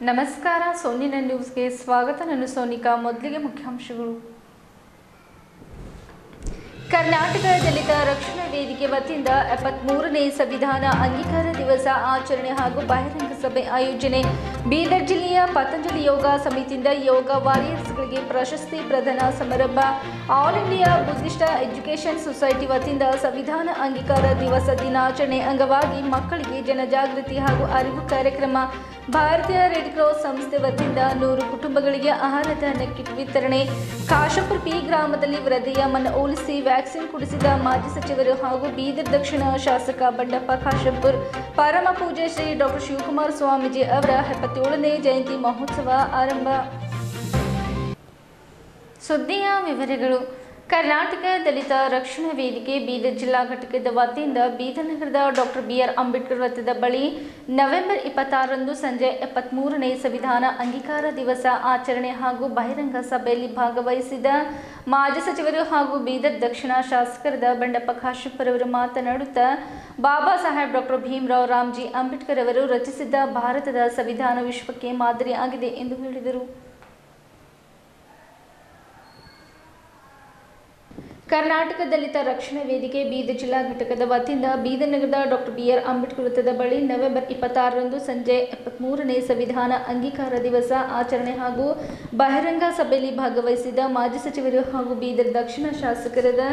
ನಮಸ್ಕಾರ ಸೋನಿನ ನ್ಯೂಸ್ಗೆ ಸ್ವಾಗತ ನಾನು ಸೋನಿಕಾ ಮೊದಲಿಗೆ ಮುಖ್ಯಾಂಶಗಳು ಕರ್ನಾಟಕ ದಲಿತ ರಕ್ಷಣಾ ವೇದಿಕೆ ವತಿಯಿಂದ ಎಪ್ಪತ್ಮೂರನೇ ಸಂವಿಧಾನ ಅಂಗೀಕಾರ ದಿವಸ ಆಚರಣೆ ಹಾಗೂ ಬಹಿರಂಗ ಸಭೆ ಆಯೋಜನೆ ಬೀದರ್ ಜಿಲ್ಲೆಯ ಪತಂಜಲಿ ಯೋಗ ಸಮಿತಿಯಿಂದ ಯೋಗ ವಾರಿಯರ್ಸ್ಗಳಿಗೆ ಪ್ರಶಸ್ತಿ ಪ್ರದಾನ ಸಮಾರಂಭ all India Buddhist education society ವತಿಯಿಂದ ಸಂವಿಧಾನ ಅಂಗೀಕಾರ ದಿವಸ ದಿನಾಚರಣೆ ಅಂಗವಾಗಿ ಮಕ್ಕಳಿಗೆ ಜನಜಾಗೃತಿ ಹಾಗೂ ಅರಿವು ಕಾರ್ಯಕ್ರಮ ಭಾರತೀಯ ರೆಡ್ ಕ್ರಾಸ್ ಸಂಸ್ಥೆ ವತಿಯಿಂದ ನೂರು ಕುಟುಂಬಗಳಿಗೆ ಆಹಾರ ಧಾನ್ಯ ಕಿಟ್ ವಿತರಣೆ ಕಾಶಂಪುರ ಪಿ ಗ್ರಾಮದಲ್ಲಿ ವೃದ್ಧೆಯ ಮನ ಓಲಿಸಿ ವ್ಯಾಕ್ಸಿನ್ ಕುಡಿಸಿದ ಮಾಜಿ ಸಚಿವರು ಹಾಗೂ ಬೀದರ್ ದಕ್ಷಿಣ ಶಾಸಕ ಬಂಡಪ್ಪ ಕಾಶಂಪುರ್ ಪರಮ ಪೂಜೆ ಶ್ರೀ ಡಾಕ್ಟರ್ ಶಿವಕುಮಾರ ಸ್ವಾಮೀಜಿ ಅವರ ಎಪ್ಪತ್ತೇಳನೇ ಜಯಂತಿ ಮಹೋತ್ಸವ ಆರಂಭ ಸುದ್ದಿಯ ವಿವರಗಳು ಕರ್ನಾಟಕ ದಲಿತ ರಕ್ಷಣಾ ವೇದಿಕೆ ಬೀದರ್ ಜಿಲ್ಲಾ ಘಟಕದ ವತಿಯಿಂದ ಬೀದರ್ ನಗರದ ಡಾಕ್ಟರ್ ಬಿಆರ್ ಅಂಬೇಡ್ಕರ್ ವೃತ್ತದ ಬಳಿ ನವೆಂಬರ್ ಇಪ್ಪತ್ತಾರರಂದು ಸಂಜೆ ಎಪ್ಪತ್ಮೂರನೇ ಸಂವಿಧಾನ ಅಂಗೀಕಾರ ದಿವಸ ಆಚರಣೆ ಹಾಗೂ ಬಹಿರಂಗ ಸಭೆಯಲ್ಲಿ ಭಾಗವಹಿಸಿದ ಮಾಜಿ ಸಚಿವರು ಹಾಗೂ ಬೀದರ್ ದಕ್ಷಿಣ ಶಾಸಕರಾದ ಬಂಡಪ್ಪ ಕಾಶಪ್ಪರ್ ಅವರು ಮಾತನಾಡುತ್ತಾ ಬಾಬಾ ಸಾಹೇಬ್ ಡಾಕ್ಟರ್ ಭೀಮರಾವ್ ರಾಮ್ಜಿ ಅಂಬೇಡ್ಕರ್ ಅವರು ರಚಿಸಿದ್ದ ಭಾರತದ ಸಂವಿಧಾನ ವಿಶ್ವಕ್ಕೆ ಮಾದರಿಯಾಗಿದೆ ಎಂದು ಹೇಳಿದರು ಕರ್ನಾಟಕ ದಲಿತ ರಕ್ಷಣಾ ವೇದಿಕೆ ಬೀದರ್ ಜಿಲ್ಲಾ ಘಟಕದ ವತಿಯಿಂದ ಬೀದರ್ ನಗರದ ಡಾಕ್ಟರ್ ಬಿಆರ್ ಅಂಬೇಡ್ಕರ್ ವೃತ್ತದ ಬಳಿ ನವೆಂಬರ್ ಇಪ್ಪತ್ತಾರರಂದು ಸಂಜೆ ಎಪ್ಪತ್ಮೂರನೇ ಸಂವಿಧಾನ ಅಂಗೀಕಾರ ದಿವಸ ಆಚರಣೆ ಹಾಗೂ ಬಹಿರಂಗ ಸಭೆಯಲ್ಲಿ ಭಾಗವಹಿಸಿದ ಮಾಜಿ ಸಚಿವರು ಹಾಗೂ ಬೀದರ್ ದಕ್ಷಿಣ ಶಾಸಕರಾದ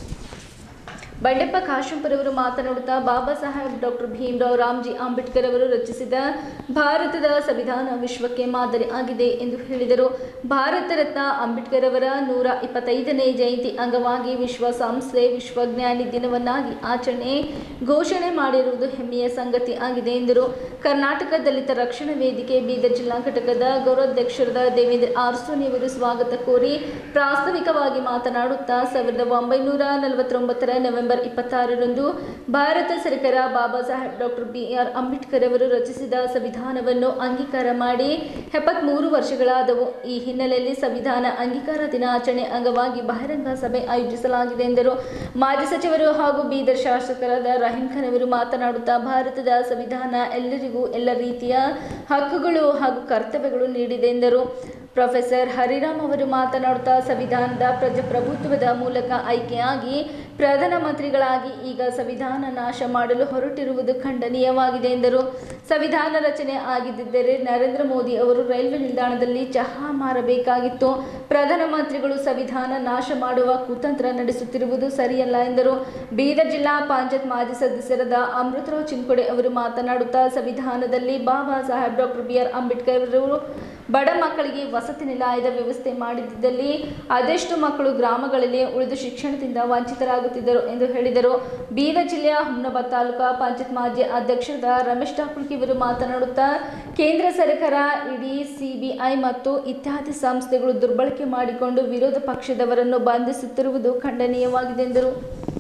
ಬಂಡೆಪ್ಪ ಕಾಶಂಪುರ್ ಅವರು ಮಾತನಾಡುತ್ತಾ ಬಾಬಾ ಸಾಹೇಬ್ ಡಾಕ್ಟರ್ ಭೀಮರಾವ್ ರಾಮ್ಜಿ ಅಂಬೇಡ್ಕರ್ ಅವರು ರಚಿಸಿದ ಭಾರತದ ಸಂವಿಧಾನ ವಿಶ್ವಕ್ಕೆ ಮಾದರಿ ಆಗಿದೆ ಎಂದು ಹೇಳಿದರು ಭಾರತ ರತ್ನ ಅಂಬೇಡ್ಕರ್ ಅವರ ನೂರ ಇಪ್ಪತ್ತೈದನೇ ಜಯಂತಿ ಅಂಗವಾಗಿ ವಿಶ್ವ ಸಂಸ್ಥೆ ವಿಶ್ವಜ್ಞಾನಿ ದಿನವನ್ನಾಗಿ ಆಚರಣೆ ಘೋಷಣೆ ಮಾಡಿರುವುದು ಹೆಮ್ಮೆಯ ಸಂಗತಿ ಆಗಿದೆ ಎಂದರು ಕರ್ನಾಟಕ ದಲಿತ ರಕ್ಷಣಾ ವೇದಿಕೆ ಬೀದರ್ ಜಿಲ್ಲಾ ಘಟಕದ ಗೌರವಾಧ್ಯಕ್ಷರಾದ ದೇವೇಂದ್ರ ಆರ್ಸೋನಿ ಅವರು ಸ್ವಾಗತ ಕೋರಿ ಪ್ರಾಸ್ತಾವಿಕವಾಗಿ ಮಾತನಾಡುತ್ತಾ ಸಾವಿರದ ಒಂಬೈನೂರ ನಲವತ್ತೊಂಬತ್ತರ ನವೆಂಬರ್ ಇಪ್ಪತ್ತಾರರಂದು ಭಾರತ ಸರ್ಕಾರ Baba Saheb doctor B R Ambedkar ಅವರು ರಚಿಸಿದ ಸಂವಿಧಾನವನ್ನು ಅಂಗೀಕಾರ ಮಾಡಿ ಎಪ್ಪತ್ಮೂರು ವರ್ಷಗಳಾದವು ಈ ಹಿನ್ನೆಲೆಯಲ್ಲಿ ಸಂವಿಧಾನ ಅಂಗೀಕಾರ ದಿನಾಚರಣೆ ಅಂಗವಾಗಿ ಬಹಿರಂಗ ಸಭೆ ಆಯೋಜಿಸಲಾಗಿದೆ ಎಂದರು ಮಾಜಿ ಸಚಿವರು ಹಾಗೂ ಬೀದರ್ ಶಾಸಕರಾದ ರಹೀಂ ಖಾನ್ ಅವರು ಮಾತನಾಡುತ್ತಾ ಭಾರತದ ಸಂವಿಧಾನ ಎಲ್ಲರಿಗೂ ಎಲ್ಲ ರೀತಿಯ ಹಕ್ಕುಗಳು ಹಾಗೂ ಕರ್ತವ್ಯಗಳು ನೀಡಿದೆ ಎಂದರು ಪ್ರೊಫೆಸರ್ ಹರಿರಾಮ್ ಅವರು ಮಾತನಾಡುತ್ತಾ ಸಂವಿಧಾನದ ಪ್ರಜಾಪ್ರಭುತ್ವದ ಮೂಲಕ ಆಯ್ಕೆಯಾಗಿ ಪ್ರಧಾನಮಂತ್ರಿಗಳಾಗಿ ಈಗ ಸಂವಿಧಾನ ನಾಶ ಮಾಡಲು ಹೊರಟಿರುವುದು ಖಂಡನೀಯವಾಗಿದೆ ಎಂದರು ಸಂವಿಧಾನ ರಚನೆ ಆಗಿದ್ದರೆ ನರೇಂದ್ರ ಮೋದಿ ಅವರು ರೈಲ್ವೆ ನಿಲ್ದಾಣದಲ್ಲಿ ಚಹಾ ಮಾರಬೇಕಾಗಿತ್ತು ಪ್ರಧಾನಮಂತ್ರಿಗಳು ಸಂವಿಧಾನ ನಾಶ ಮಾಡುವ ಕುತಂತ್ರ ನಡೆಸುತ್ತಿರುವುದು ಸರಿಯಲ್ಲ ಎಂದರು ಬೀದರ್ ಜಿಲ್ಲಾ ಪಂಚಾಯತ್ ಮಾಜಿ ಸದಸ್ಯರಾದ ಅಮೃತರಾವ್ ಚಿನ್ಕೊಡೆ ಅವರು ಮಾತನಾಡುತ್ತಾ ಸಂವಿಧಾನದಲ್ಲಿ Baba Saheb doctor B R Ambedkar ಅವರು ಬಡ ಮಕ್ಕಳಿಗೆ ವಸತಿ ನಿಲಯದ ವ್ಯವಸ್ಥೆ ಮಾಡಿದ್ದಲ್ಲಿ ಅದೆಷ್ಟು ಮಕ್ಕಳು ಗ್ರಾಮಗಳಲ್ಲಿ ಉಳಿದು ಶಿಕ್ಷಣದಿಂದ ವಂಚಿತರಾಗುತ್ತಿದ್ದರು ಎಂದು ಹೇಳಿದರು ಬೀದರ್ ಜಿಲ್ಲೆಯ ಹುಮ್ನಾಬಾದ್ ತಾಲೂಕಾ ಪಂಚಾಯತ್ ಮಾಜಿ ಅಧ್ಯಕ್ಷರಾದ ರಮೇಶ್ ಟಾಕುಳ್ಕಿ ಅವರು ಮಾತನಾಡುತ್ತಾ ಕೇಂದ್ರ ಸರ್ಕಾರ ಇಡೀ ಸಿಬಿಐ ಮತ್ತು ಇತ್ಯಾದಿ ಸಂಸ್ಥೆಗಳು ದುರ್ಬಳಕೆ ಮಾಡಿಕೊಂಡು ವಿರೋಧ ಪಕ್ಷದವರನ್ನು ಬಂಧಿಸುತ್ತಿರುವುದು ಖಂಡನೀಯವಾಗಿದೆ ಎಂದರು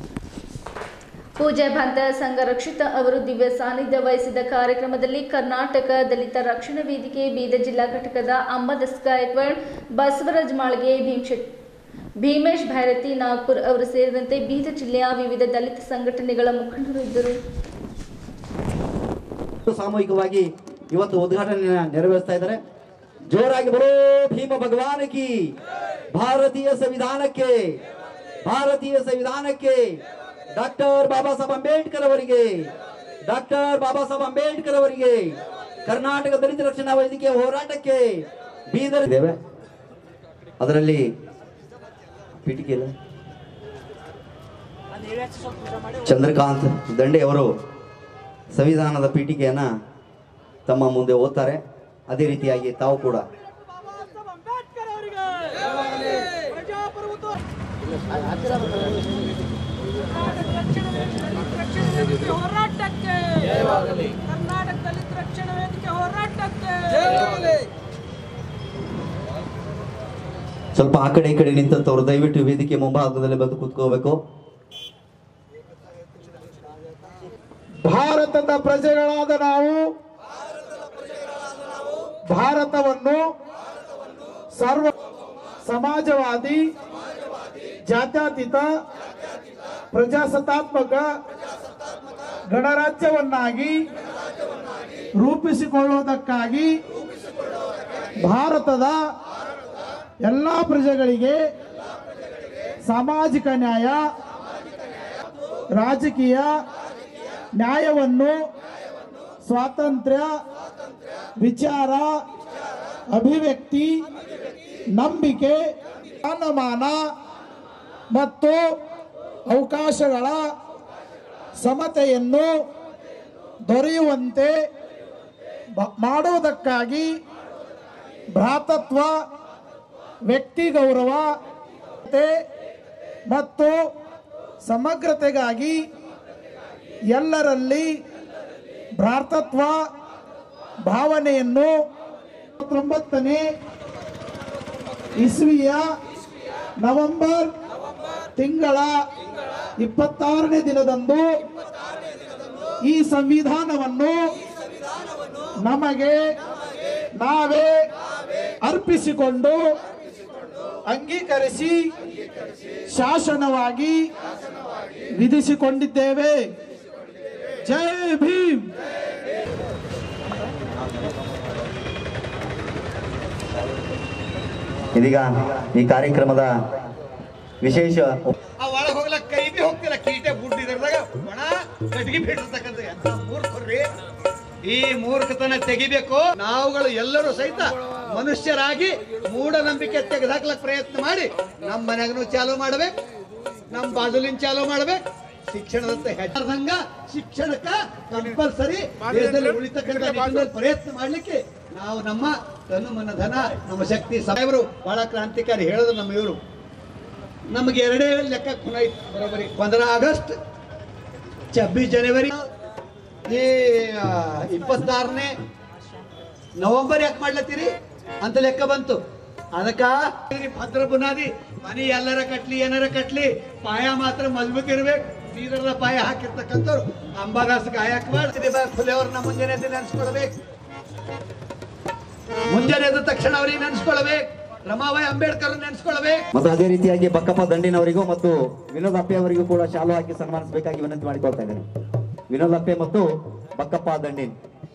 ಪೂಜಾ ಭಂತ ಸಂಘ ರಕ್ಷಿತ ಅವರು ದಿವ್ಯ ಸಾನ್ನಿಧ್ಯ ವಹಿಸಿದ ಕಾರ್ಯಕ್ರಮದಲ್ಲಿ ಕರ್ನಾಟಕ ದಲಿತ ರಕ್ಷಣಾ ವೇದಿಕೆ ಬೀದರ್ ಜಿಲ್ಲಾ ಘಟಕದ ಅಂಬದಸ್ ಗಾಯಕ್ವಾಡ್ ಬಸವರಾಜ್ ಮಾಳ್ಗೆ ಭೀಮಶೆಟ್ ಭೀಮೇಶ್ ಭೈರತಿ ನಾಗ್ಪುರ್ ಅವರು ಸೇರಿದಂತೆ ಬೀದರ್ ಜಿಲ್ಲೆಯ ವಿವಿಧ ದಲಿತ ಸಂಘಟನೆಗಳ ಮುಖಂಡರು ಇದ್ದರು ಸಾಮೂಹಿಕವಾಗಿ ಇವತ್ತು ಉದ್ಘಾಟನೆ ನೆರವೇರಿಸ್ತಾ ಇದ್ದಾರೆ ಜೋರಾಗಿ ಬರೋ ಭೀಮ ಭಗವಾನ್ ಕಿ ಭಾರತೀಯ ಸಂವಿಧಾನಕ್ಕೆ ಭಾರತೀಯ ಸಂವಿಧಾನಕ್ಕೆ ಡಾಕ್ಟರ್ ಬಾಬಾ ಸಾಹೇಬ್ ಅಂಬೇಡ್ಕರ್ ಅವರಿಗೆ ಡಾಕ್ಟರ್ ಬಾಬಾ ಸಾಹೇಬ್ ಅಂಬೇಡ್ಕರ್ ಅವರಿಗೆ ಕರ್ನಾಟಕ ದಲಿತ ರಕ್ಷಣಾ ವೇದಿಕೆ ಹೋರಾಟಕ್ಕೆ ಬೀದರ್ ಇದ್ದೇವೆ ಅದರಲ್ಲಿ ಪೀಠಿಕೆ ಇಲ್ಲ ಚಂದ್ರಕಾಂತ್ ದಂಡೆ ಅವರು ಸಂವಿಧಾನದ ಪೀಠಿಕೆಯನ್ನ ತಮ್ಮ ಮುಂದೆ ಓದ್ತಾರೆ ಅದೇ ರೀತಿಯಾಗಿ ತಾವು ಕೂಡ ಬಾಬಾ ಸಾಹೇಬ್ ಅಂಬೇಡ್ಕರ್ ಅವರಿಗೆ ಪ್ರಜಾಪ್ರಭುತ್ವ ಕರ್ನಾಟಕ ರಕ್ಷಣಾ ವೇದಿಕೆ ದಲಿತ ರಕ್ಷಣಾ ವೇದಿಕೆ ಹೋರಾಟಕ್ಕೆ ಕರ್ನಾಟಕ ದಲಿತ ರಕ್ಷಣಾ ವೇದಿಕೆ ಹೋರಾಟಕ್ಕೆ ಸ್ವಲ್ಪ ಆ ಕಡೆ ಈ ಕಡೆ ನಿಂತಂತವ್ರು ದಯವಿಟ್ಟು ವೇದಿಕೆ ಮುಂಭಾಗದಲ್ಲಿ ಬಂದು ಕೂತ್ಕೋಬೇಕು ಭಾರತದ ಪ್ರಜೆಗಳಾದ ನಾವು ಭಾರತವನ್ನು ಸರ್ವ ಸಮಾಜವಾದಿ ಜಾತ್ಯತೀತ ಪ್ರಜಾಸತ್ತಾತ್ಮಕ ಗಣರಾಜ್ಯವನ್ನಾಗಿ ರೂಪಿಸಿಕೊಳ್ಳುವುದಕ್ಕಾಗಿ ಭಾರತದ ಎಲ್ಲ ಪ್ರಜೆಗಳಿಗೆ ಸಾಮಾಜಿಕ ನ್ಯಾಯ ರಾಜಕೀಯ ನ್ಯಾಯವನ್ನು ಸ್ವಾತಂತ್ರ್ಯ ವಿಚಾರ ಅಭಿವ್ಯಕ್ತಿ ನಂಬಿಕೆ ಸ್ಥಾನಮಾನ ಮತ್ತು ಅವಕಾಶಗಳ ಸಮತೆಯನ್ನು ದೊರೆಯುವಂತೆ ಬ- ಮಾಡುವುದಕ್ಕಾಗಿ ಭ್ರಾತತ್ವ ವ್ಯಕ್ತಿ ಗೌರವ ತೆ ಮತ್ತು ಸಮಗ್ರತೆಗಾಗಿ ಎಲ್ಲರಲ್ಲಿ ಭ್ರಾತೃತ್ವ ಭಾವನೆಯನ್ನು ತೊಂಬತ್ತನೇ ಇಸ್ವಿಯ ನವೆಂಬರ್ ತಿಂಗಳ ಇಪ್ಪತ್ತಾರನೇ ದಿನದಂದು ಈ ಸಂವಿಧಾನವನ್ನು ನಮಗೆ ನಾವೇ ಅರ್ಪಿಸಿಕೊಂಡು ಅಂಗೀಕರಿಸಿ ಶಾಸನವಾಗಿ ವಿಧಿಸಿಕೊಂಡಿದ್ದೇವೆ ಜೈ ಭೀಮ್ ಇದೀಗ ಈ ಕಾರ್ಯಕ್ರಮದ ವಿಶೇಷ ಆ ಒಳಗೆ ಹೋಗ್ಲಕ್ ಕೈ ಬಿ ಹೋಗ್ತಿಲ್ಲ ಕೀಟೆ ಬುಡ್ಡಿದ್ರದಾಗ ಒಣ ಕಟ್ಗಿ ಬಿಟ್ಟಿರ್ತಕ್ಕಂಥ ಎಂತ ಮೂರ್ಖರ್ರಿ ಈ ಮೂರ್ಖತನ ತೆಗಿಬೇಕು ನಾವುಗಳು ಎಲ್ಲರೂ ಸಹಿತ ಮನುಷ್ಯರಾಗಿ ಮೂಢನಂಬಿಕೆ ತೆಗೆದಾಕ್ಲಕ್ ಪ್ರಯತ್ನ ಮಾಡಿ ನಮ್ಮ ಮನ್ಯಾಗನು ಚಾಲು ಮಾಡ್ಬೇಕು ನಮ್ಮ ಬಾಜುಲಿನ ಚಾಲು ಮಾಡ್ಬೇಕು ಶಿಕ್ಷಣದಂತ ಹೆಚ್ಚಾರ್ದಂಗ ಶಿಕ್ಷಣಕ್ಕ ಕಂಪಲ್ಸರಿ ದೇಶದಲ್ಲಿ ಉಳಿತಕ್ಕಂಥ ನಿಟ್ಟಿನಲ್ಲಿ ಪ್ರಯತ್ನ ಮಾಡ್ಲಿಕ್ಕೆ ನಾವು ನಮ್ಮ ತನು ಮನ ಧನ ನಮ್ಮ ಶಕ್ತಿ ಸಾಹೇಬರು ಬಹಳ ಕ್ರಾಂತಿಕಾರಿ ಹೇಳೋದು ನಮ್ಮ ಇವರು ನಮಗೆ ಎರಡೇ ಲೆಕ್ಕ ಕುನೈತ್ ಬರೋಬರಿ ಪಂದ್ರ ಆಗಸ್ಟ್ ಛಬ್ಬೀಸ್ ಜನವರಿ ಈ ಆ, ಇಪ್ಪತ್ತಾರನೇ ನವೆಂಬರ್ ಯಾಕೆ ಮಾಡ್ಲತ್ತೀರಿ ಅಂತ ಲೆಕ್ಕ ಬಂತು ಅದಕ್ಕ ಭದ್ರ ಬುನಾದಿ ಮನಿ ಎಲ್ಲರ ಕಟ್ಲಿ ಏನಾರ ಕಟ್ಲಿ ಪಾಯ ಮಾತ್ರ ಮಜಬೂತ್ ಇರ್ಬೇಕು ನೀರೆಲ್ಲ ಪಾಯ ಹಾಕಿರ್ತಕ್ಕಂಥವ್ರು ಅಂಬಾದಾಸ್ ಗಾಯಕ್ ಮಾಡ್ತೀರಿ ಫುಲೆಯವ್ರನ್ನ ಮುಂಜಾನೆ ಎದ್ದು ನೆನ್ಸ್ಕೊಳ್ಬೇಕು ಮುಂಜಾನೆ ಎದ್ದ ತಕ್ಷಣ ಅವ್ರಿಗೆ ನೆನ್ಸ್ಕೊಳ್ಬೇಕು ರಮಾಬಾಯಿ ಅಂಬೇಡ್ಕರ್ ನೆನ್ಸ್ಕೊಳ್ಬೇಕು ಮತ್ತು ಅದೇ ರೀತಿಯಾಗಿ ಬಕ್ಕಪ್ಪ ದಂಡಿನವರಿಗೂ ಮತ್ತು ವಿನೋದ್ ಅಪ್ಪೆ ಅವರಿಗೂ ಕೂಡ ಶಾಲು ಹಾಕಿ ಸನ್ಮಾನಿಸಬೇಕಾಗಿ ವಿನಂತಿ ಮಾಡಿಕೊಳ್ತಾ ಇದ್ದೇನೆ ವಿನೋದ್ ಅಪ್ಪೆ ಮತ್ತು ಬಕ್ಕಪ್ಪ ದಂಡಿನ್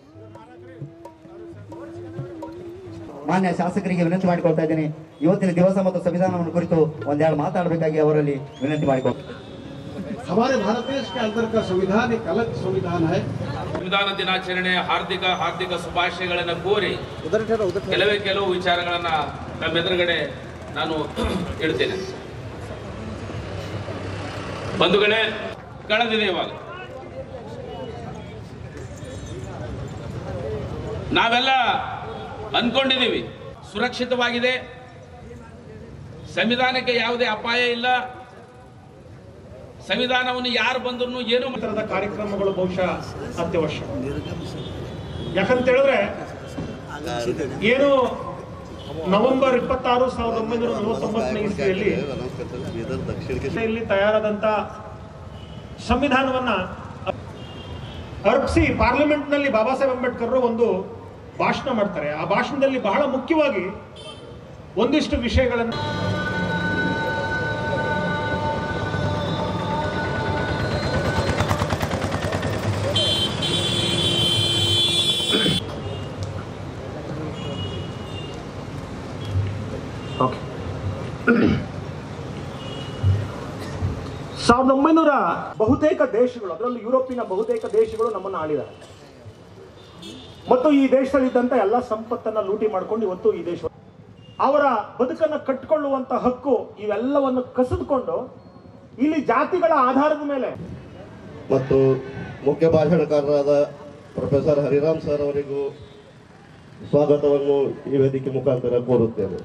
ಮಾನ್ಯ ಶಾಸಕರಿಗೆ ವಿನಂತಿ ಮಾಡಿಕೊಳ್ತಾ ಇದ್ದೇನೆ ಇವತ್ತಿನ ದಿವಸ ಮತ್ತು ಸಂವಿಧಾನವನ್ನು ಕುರಿತು ಒಂದೆರಡು ಮಾತಾಡಬೇಕಾಗಿ ಅವರಲ್ಲಿ ವಿನಂತಿ ಮಾಡಿಕೊಳ್ತಾ हमारे भारत देश के अंदर का संविधान एक अलग संविधान है ಸಂವಿಧಾನ ದಿನಾಚರಣೆಯ ಹಾರ್ದಿಕ ಹಾರ್ದಿಕ ಶುಭಾಶಯಗಳನ್ನು ಕೋರಿ ಕೆಲವೇ ಕೆಲವು ವಿಚಾರಗಳನ್ನ ತಮ್ಮೆದುರುಗಡೆ ನಾನು ಇಡ್ತೇನೆ ಬಂಧುಗಳೇ ಕಳೆದಿದೆ ಇವಾಗ ನಾವೆಲ್ಲ ಅನ್ಕೊಂಡಿದ್ದೀವಿ ಸುರಕ್ಷಿತವಾಗಿದೆ ಸಂವಿಧಾನಕ್ಕೆ ಯಾವುದೇ ಅಪಾಯ ಇಲ್ಲ ಸಂವಿಧಾನವನ್ನು ಯಾರು ಬಂದ್ರು ಏನು ಥರದ ಕಾರ್ಯಕ್ರಮಗಳು ಬಹುಶಃ ಅತ್ಯವಶ್ಯ ಯಾಕಂತ ಹೇಳಿದ್ರೆ ಏನು ನವೆಂಬರ್ ಇಪ್ಪತ್ತಾರು ಸಾವಿರದ ಒಂಬೈನೂರ ನಲವತ್ತೊಂಬತ್ತನೇ ಇಸ್ವಿಯಲ್ಲಿ ಇಲ್ಲಿ ತಯಾರಾದಂತ ಸಂವಿಧಾನವನ್ನ ಅರ್ಪಿಸಿ ಪಾರ್ಲಿಮೆಂಟ್ ನಲ್ಲಿ ಬಾಬಾ ಸಾಹೇಬ್ ಅಂಬೇಡ್ಕರ್ ಒಂದು ಭಾಷಣ ಮಾಡ್ತಾರೆ ಆ ಭಾಷಣದಲ್ಲಿ ಬಹಳ ಮುಖ್ಯವಾಗಿ ಒಂದಿಷ್ಟು ವಿಷಯಗಳನ್ನು ಸಾವಿರದ ಒಂಬೈನೂರ ಬಹುತೇಕ ದೇಶಗಳು ಅದರಲ್ಲೂ ಯುರೋಪಿನ ಬಹುತೇಕ ದೇಶಗಳು ನಮ್ಮನ್ನು ಆಳಿದ್ದಾರೆ ಮತ್ತು ಈ ದೇಶದಲ್ಲಿದ್ದಂಥ ಎಲ್ಲ ಸಂಪತ್ತನ್ನ ಲೂಟಿ ಮಾಡ್ಕೊಂಡು ಇವತ್ತು ಈ ದೇಶ ಅವರ ಬದುಕನ್ನು ಕಟ್ಟಿಕೊಳ್ಳುವಂತ ಹಕ್ಕು ಇವೆಲ್ಲವನ್ನು ಕಸಿದುಕೊಂಡು ಇಲ್ಲಿ ಜಾತಿಗಳ ಆಧಾರದ ಮೇಲೆ ಮತ್ತು ಮುಖ್ಯ ಭಾಷಣಕಾರರಾದ ಪ್ರೊಫೆಸರ್ ಹರಿರಾಮ್ ಸರ್ ಅವರಿಗೂ ಸ್ವಾಗತವನ್ನು ಈ ವೇದಿಕೆ ಮುಖಾಂತರ ಕೋರುತ್ತೇನೆ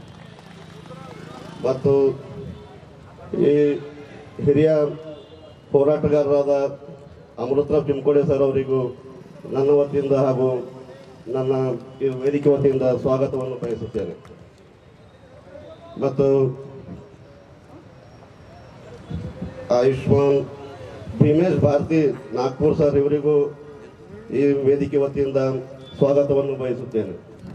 ಮತ್ತು ಈ ಹಿರಿಯ ಹೋರಾಟಗಾರರಾದ ಅಮೃತರಾವ್ ಚಿಮ್ಕೋಡೆ ಸರ್ ಅವರಿಗೂ ನನ್ನ ವತಿಯಿಂದ ಹಾಗೂ ನನ್ನ ಈ ವೇದಿಕೆ ವತಿಯಿಂದ ಸ್ವಾಗತವನ್ನು ಬಯಸುತ್ತೇನೆ ಮತ್ತು ಆಯುಷ್ಮಾನ್ ಭೀಮೇಶ್ ಭಾರತಿ ನಾಗ್ಪುರ್ ಸರ್ ಇವರಿಗೂ ಈ ವೇದಿಕೆ ವತಿಯಿಂದ ಸ್ವಾಗತವನ್ನು ಬಯಸುತ್ತೇನೆ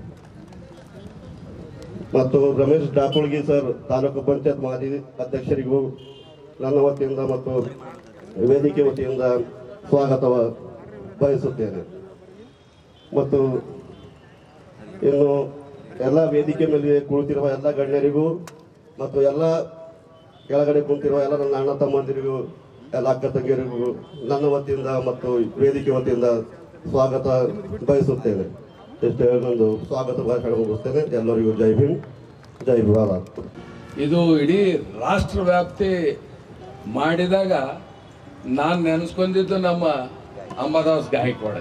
ಮತ್ತು ರಮೇಶ್ ಡಾಕುಳ್ಗಿ ಸರ್ ತಾಲೂಕು ಪಂಚಾಯತ್ ಮಾಜಿ ಅಧ್ಯಕ್ಷರಿಗೂ ನನ್ನ ವತಿಯಿಂದ ಮತ್ತು ವೇದಿಕೆ ವತಿಯಿಂದ ಸ್ವಾಗತ ಬಯಸುತ್ತೇನೆ ಮತ್ತು ಇನ್ನು ಎಲ್ಲ ವೇದಿಕೆ ಮೇಲೆ ಕುಳಿತಿರುವ ಎಲ್ಲ ಗಣ್ಯರಿಗೂ ಮತ್ತು ಎಲ್ಲ ಕೆಳಗಡೆ ಕುಂತಿರುವ ಎಲ್ಲ ನನ್ನ ಅಣ್ಣ ತಮ್ಮಂದಿರಿಗೂ ಎಲ್ಲ ಅಕ್ಕ ತಂಗಿಯರಿಗೂ ನನ್ನ ವತಿಯಿಂದ ಮತ್ತು ವೇದಿಕೆ ವತಿಯಿಂದ ಸ್ವಾಗತ ಬಯಸುತ್ತೇನೆ ಇಷ್ಟು ಹೇಳಿ ನಂದು ಸ್ವಾಗತ ಭಾಷಣ ಮುಗಿಸ್ತೇನೆ ಎಲ್ಲರಿಗೂ ಜೈ ಭೀಮ್ ಜೈ ಭಾರತ್ ಇದು ಇಡೀ ರಾಷ್ಟ್ರ ವ್ಯಾಪ್ತಿ ಮಾಡಿದಾಗ ನಾನು ನೆನೆಸ್ಕೊಂಡಿದ್ದು ನಮ್ಮ ಅಂಬಾದಾಸ್ ಗಾಯಕ್ವಾಡ